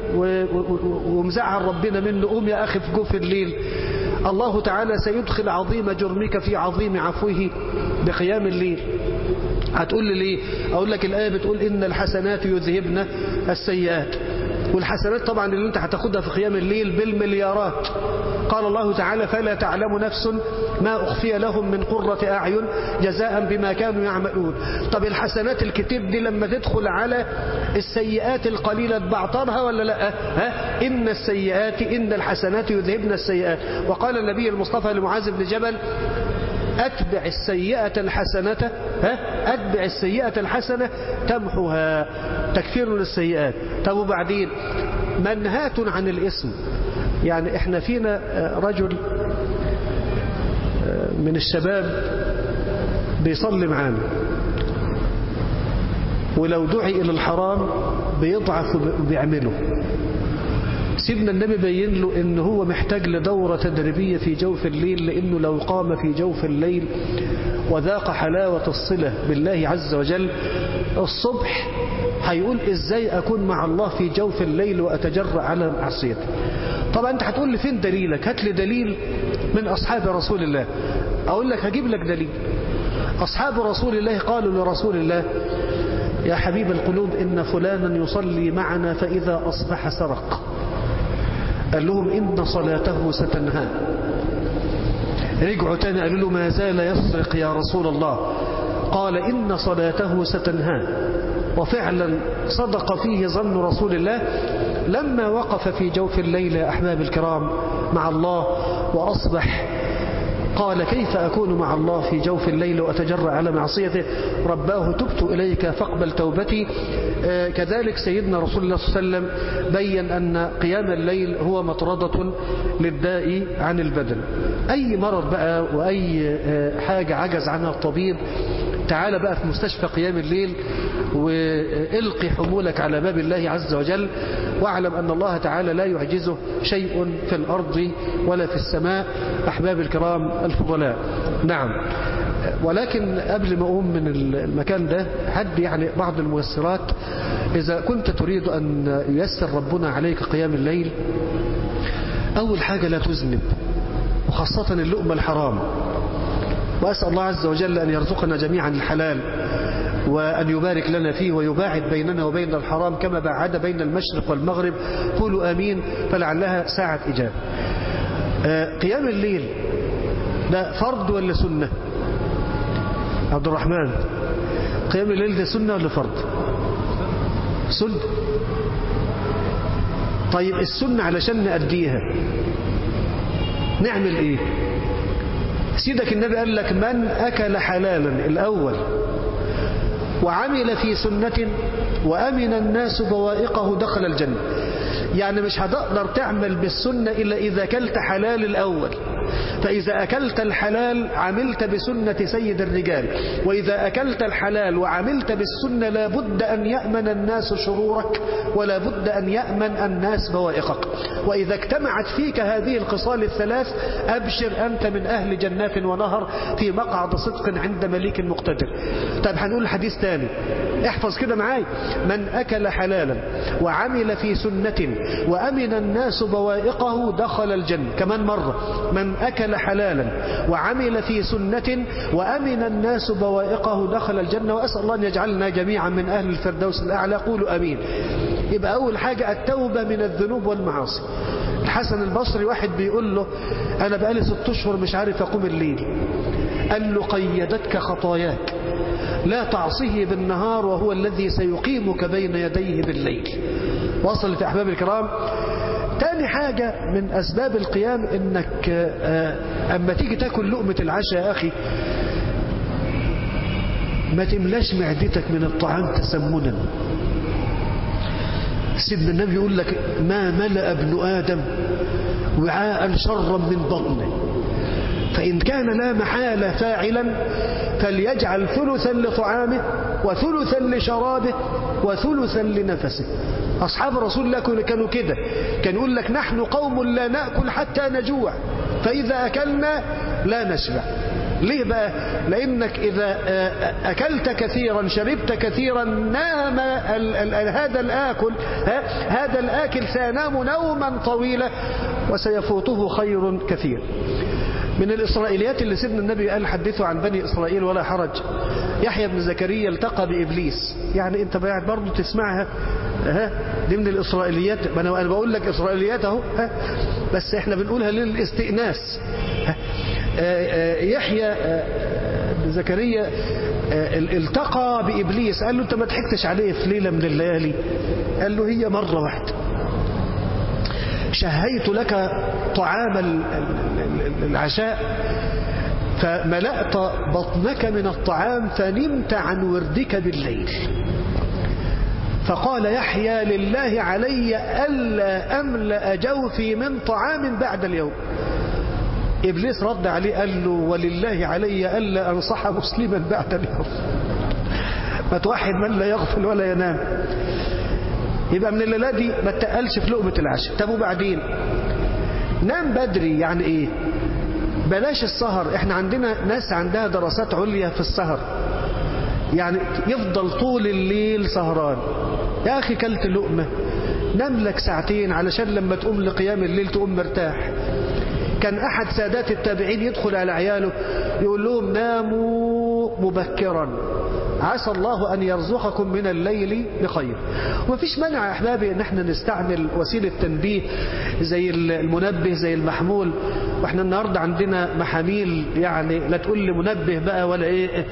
ومزعل ربنا منه قوم يا أخي في جوف الليل الله تعالى سيدخل عظيم جرمك في عظيم عفوه بقيام الليل هتقول لي ليه أقول لك الآية بتقول إن الحسنات يذهبن السيئات والحسنات طبعا اللي انت هتاخدها في قيام الليل بالمليارات قال الله تعالى فلا تعلم نفس ما أخفي لهم من قرة أعين جزاء بما كانوا يعملون طب الحسنات الكتير دي لما تدخل على السيئات القليلة تبعترها ولا لا ها؟ إن السيئات إن الحسنات يذهبن السيئات وقال النبي المصطفى لمعاذ بن جبل أتبع السيئة الحسنة ها؟ أتبع السيئة الحسنة تمحها تكفير للسيئات طب وبعدين منهاة عن الاسم يعني احنا فينا رجل من الشباب بيصلي معانا ولو دعي إلى الحرام بيضعف وبيعمله سيدنا النبي بين له ان هو محتاج لدورة تدريبية في جوف الليل لانه لو قام في جوف الليل وذاق حلاوة الصلة بالله عز وجل الصبح هيقول ازاي اكون مع الله في جوف الليل واتجرأ على معصيته طبعا انت هتقول لي فين دليلك هات لي دليل من اصحاب رسول الله اقول لك هجيب لك دليل اصحاب رسول الله قالوا لرسول الله يا حبيب القلوب إن فلانا يصلي معنا فإذا أصبح سرق قال لهم إن صلاته ستنهى رجعوا تاني قالوا له ما زال يسرق يا رسول الله قال إن صلاته ستنهى وفعلا صدق فيه ظن رسول الله لما وقف في جوف الليل يا أحباب الكرام مع الله وأصبح قال كيف أكون مع الله في جوف الليل وأتجرع على معصيته رباه تبت إليك فاقبل توبتي آه كذلك سيدنا رسول الله صلى الله عليه وسلم بين أن قيام الليل هو مطردة للداء عن البدن أي مرض بقى وأي آه حاجة عجز عنها الطبيب تعال بقى في مستشفى قيام الليل والقي حمولك على باب الله عز وجل واعلم أن الله تعالى لا يعجزه شيء في الأرض ولا في السماء أحباب الكرام الفضلاء نعم ولكن قبل ما أقوم من المكان ده حد يعني بعض الميسرات إذا كنت تريد أن ييسر ربنا عليك قيام الليل أول حاجة لا تذنب وخاصة اللقمة الحرام وأسأل الله عز وجل أن يرزقنا جميعا الحلال وأن يبارك لنا فيه ويباعد بيننا وبين الحرام كما باعد بين المشرق والمغرب قولوا آمين فلعلها ساعة إجابة قيام الليل ده فرض ولا سنة عبد الرحمن قيام الليل ده سنة ولا فرض سنة طيب السنة علشان نأديها نعمل ايه سيدك النبي قال لك من أكل حلالا الأول وعمل في سنة وأمن الناس بوائقه دخل الجنة يعني مش هتقدر تعمل بالسنة إلا إذا كلت حلال الأول فإذا أكلت الحلال عملت بسنة سيد الرجال وإذا أكلت الحلال وعملت بالسنة لابد أن يأمن الناس شرورك ولا بد أن يأمن الناس بوائقك وإذا اجتمعت فيك هذه الخصال الثلاث أبشر أنت من أهل جنات ونهر في مقعد صدق عند مليك مقتدر طيب هنقول حديث تاني احفظ كده معاي من أكل حلالا وعمل في سنة وأمن الناس بوائقه دخل الجنة كمان مرة من أكل حلالا وعمل في سنة وأمن الناس بوائقه دخل الجنة وأسأل الله أن يجعلنا جميعا من أهل الفردوس الأعلى قولوا أمين يبقى أول حاجة التوبة من الذنوب والمعاصي الحسن البصري واحد بيقول له أنا بقالي ست أشهر مش عارف أقوم الليل قال له قيدتك خطاياك لا تعصيه بالنهار وهو الذي سيقيمك بين يديه بالليل وصلت يا أحباب الكرام تاني حاجة من أسباب القيام إنك أما تيجي تاكل لقمة العشاء يا أخي ما تملاش معدتك من الطعام تسمنا سيدنا النبي يقول لك ما ملأ ابن آدم وعاء شرا من بطنه فإن كان لا محالة فاعلا فليجعل ثلثا لطعامه وثلثا لشرابه وثلثا لنفسه أصحاب رسول الله كانوا كده كان يقول لك نحن قوم لا نأكل حتى نجوع فإذا أكلنا لا نشبع ليه بقى لأنك إذا أكلت كثيرا شربت كثيرا نام ال ال هذا الآكل هذا الآكل سينام نوما طويلا وسيفوته خير كثير من الإسرائيليات اللي سيدنا النبي قال حدثوا عن بني إسرائيل ولا حرج يحيى بن زكريا التقى بإبليس يعني أنت قاعد برضه تسمعها ها دي من الإسرائيليات ما أنا بقول لك إسرائيليات أهو ها بس إحنا بنقولها للاستئناس يحيى بن زكريا التقى بإبليس قال له أنت ما ضحكتش عليه في ليلة من الليالي قال له هي مرة واحدة شهيت لك طعام العشاء فملأت بطنك من الطعام فنمت عن وردك بالليل فقال يحيى لله علي ألا أملأ جوفي من طعام بعد اليوم إبليس رد عليه قال له ولله علي ألا أنصح مسلما بعد اليوم ما توحد من لا يغفل ولا ينام يبقى من الليلة دي ما تقلش في لقمة العشاء طب وبعدين نام بدري يعني ايه بلاش السهر احنا عندنا ناس عندها دراسات عليا في السهر يعني يفضل طول الليل سهران يا أخي كلت لقمة نام لك ساعتين علشان لما تقوم لقيام الليل تقوم مرتاح كان أحد سادات التابعين يدخل على عياله يقول لهم ناموا مبكرا عسى الله أن يرزقكم من الليل بخير ومفيش مانع يا أحبابي أن احنا نستعمل وسيلة تنبيه زي المنبه زي المحمول واحنا النهاردة عندنا محاميل يعني لا تقول لي منبه بقى ولا ايه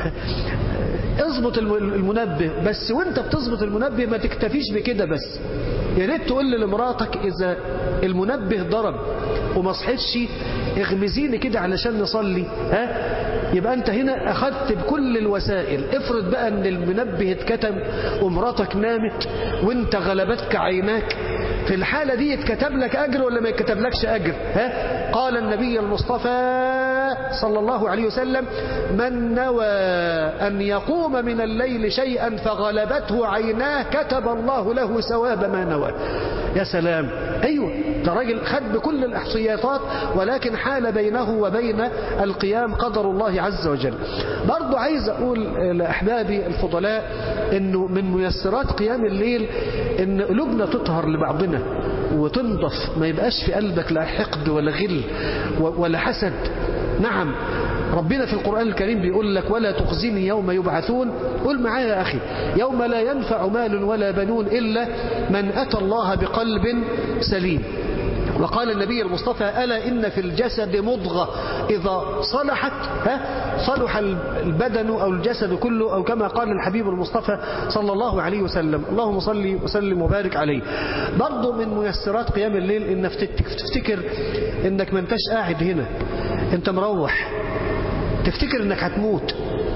اظبط المنبه بس وانت بتظبط المنبه ما تكتفيش بكده بس يا ريت تقول لمراتك اذا المنبه ضرب وما صحتش اغمزيني كده علشان نصلي ها يبقى انت هنا اخذت بكل الوسائل افرض بقى ان المنبه اتكتم ومراتك نامت وانت غلبتك عيناك في الحالة دي يتكتب لك أجر ولا ما يتكتب لكش أجر ها؟ قال النبي المصطفى صلى الله عليه وسلم من نوى أن يقوم من الليل شيئا فغلبته عيناه كتب الله له ثواب ما نوى يا سلام أيوة ده راجل خد بكل الإحصياتات ولكن حال بينه وبين القيام قدر الله عز وجل برضو عايز أقول لأحبابي الفضلاء أنه من ميسرات قيام الليل أن قلوبنا تطهر لبعضنا وتنضف ما يبقاش في قلبك لا حقد ولا غل ولا حسد نعم ربنا في القرآن الكريم بيقول لك ولا تخزني يوم يبعثون قل معايا يا أخي يوم لا ينفع مال ولا بنون إلا من أتى الله بقلب سليم وقال النبي المصطفى ألا إن في الجسد مضغة إذا صلحت ها صلح البدن أو الجسد كله أو كما قال الحبيب المصطفى صلى الله عليه وسلم اللهم صل وسلم وبارك عليه برضه من ميسرات قيام الليل إن تفتكر إنك ما انتش قاعد هنا أنت مروح تفتكر إنك هتموت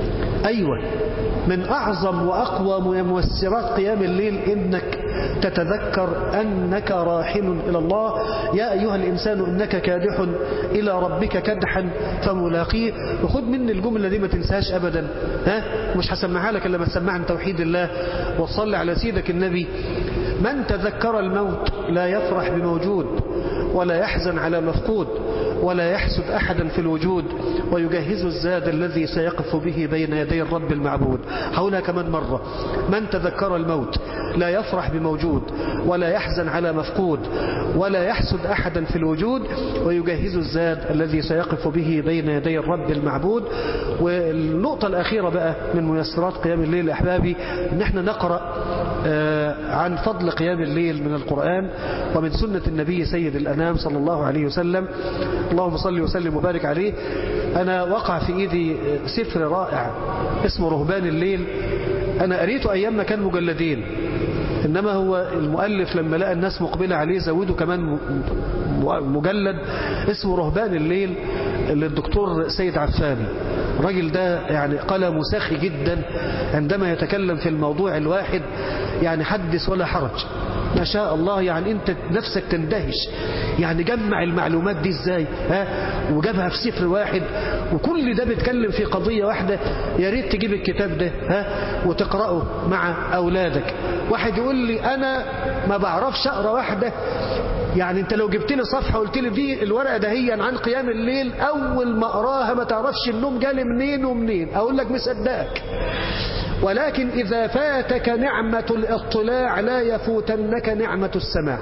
أيوة من أعظم وأقوى مؤثرات قيام الليل إنك تتذكر أنك راحل إلى الله يا أيها الإنسان إنك كادح إلى ربك كدحا فملاقيه وخد مني الجملة دي ما تنساش أبدا ها مش هسمعها لك إلا ما تسمعها عن توحيد الله وصلي على سيدك النبي من تذكر الموت لا يفرح بموجود ولا يحزن على مفقود ولا يحسد أحدا في الوجود ويجهز الزاد الذي سيقف به بين يدي الرب المعبود حولها كمان مرة من تذكر الموت لا يفرح بموجود ولا يحزن على مفقود ولا يحسد أحدا في الوجود ويجهز الزاد الذي سيقف به بين يدي الرب المعبود والنقطة الأخيرة بقى من ميسرات قيام الليل أحبابي ان احنا نقرأ عن فضل قيام الليل من القرآن ومن سنة النبي سيد الأنام صلى الله عليه وسلم اللهم صل وسلم وبارك عليه أنا وقع في إيدي سفر رائع اسمه رهبان الليل أنا قريته أيام ما كان مجلدين إنما هو المؤلف لما لقى الناس مقبلة عليه زوده كمان مجلد اسمه رهبان الليل للدكتور سيد عفاني الراجل ده يعني قلمه ساخي جدا عندما يتكلم في الموضوع الواحد يعني حدث ولا حرج ما شاء الله يعني انت نفسك تندهش يعني جمع المعلومات دي ازاي ها وجابها في سفر واحد وكل ده بيتكلم في قضية واحدة يا ريت تجيب الكتاب ده ها وتقرأه مع أولادك واحد يقول لي أنا ما بعرفش أقرأ واحدة يعني انت لو جبت لي صفحة وقلت لي دي الورقة ده هي عن قيام الليل أول ما أقراها ما تعرفش النوم جالي منين ومنين أقول لك مصدقك ولكن إذا فاتك نعمة الاطلاع لا يفوتنك نعمة السماع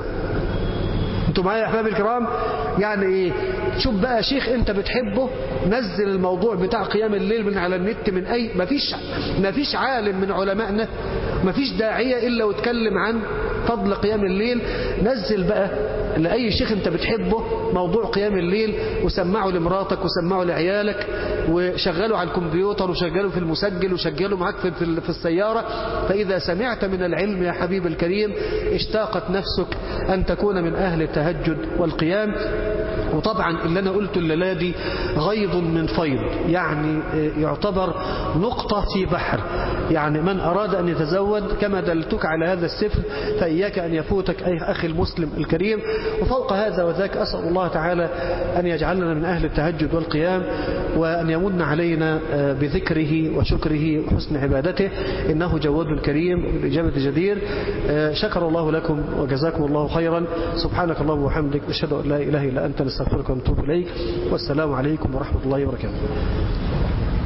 انتوا معايا يا احبابي الكرام يعني ايه شوف بقى شيخ انت بتحبه نزل الموضوع بتاع قيام الليل من على النت من اي مفيش مفيش عالم من علمائنا مفيش داعية الا واتكلم عن فضل قيام الليل نزل بقى لأي شيخ انت بتحبه موضوع قيام الليل وسمعه لمراتك وسمعه لعيالك وشغله على الكمبيوتر وشغله في المسجل وشغله معاك في, في السيارة فإذا سمعت من العلم يا حبيب الكريم اشتاقت نفسك أن تكون من أهل التهجد والقيام وطبعا اللي أنا قلته الليلة دي غيض من فيض يعني يعتبر نقطة في بحر يعني من أراد أن يتزود كما دلتك على هذا السفر فإياك أن يفوتك أي أخي المسلم الكريم وفوق هذا وذاك أسأل الله تعالى أن يجعلنا من أهل التهجد والقيام وأن يمن علينا بذكره وشكره وحسن عبادته إنه جواد كريم بالإجابة جدير شكر الله لكم وجزاكم الله خيرا سبحانك اللهم وبحمدك أشهد أن لا إله إلا أنت نستغفرك ونتوب إليك والسلام عليكم ورحمة الله وبركاته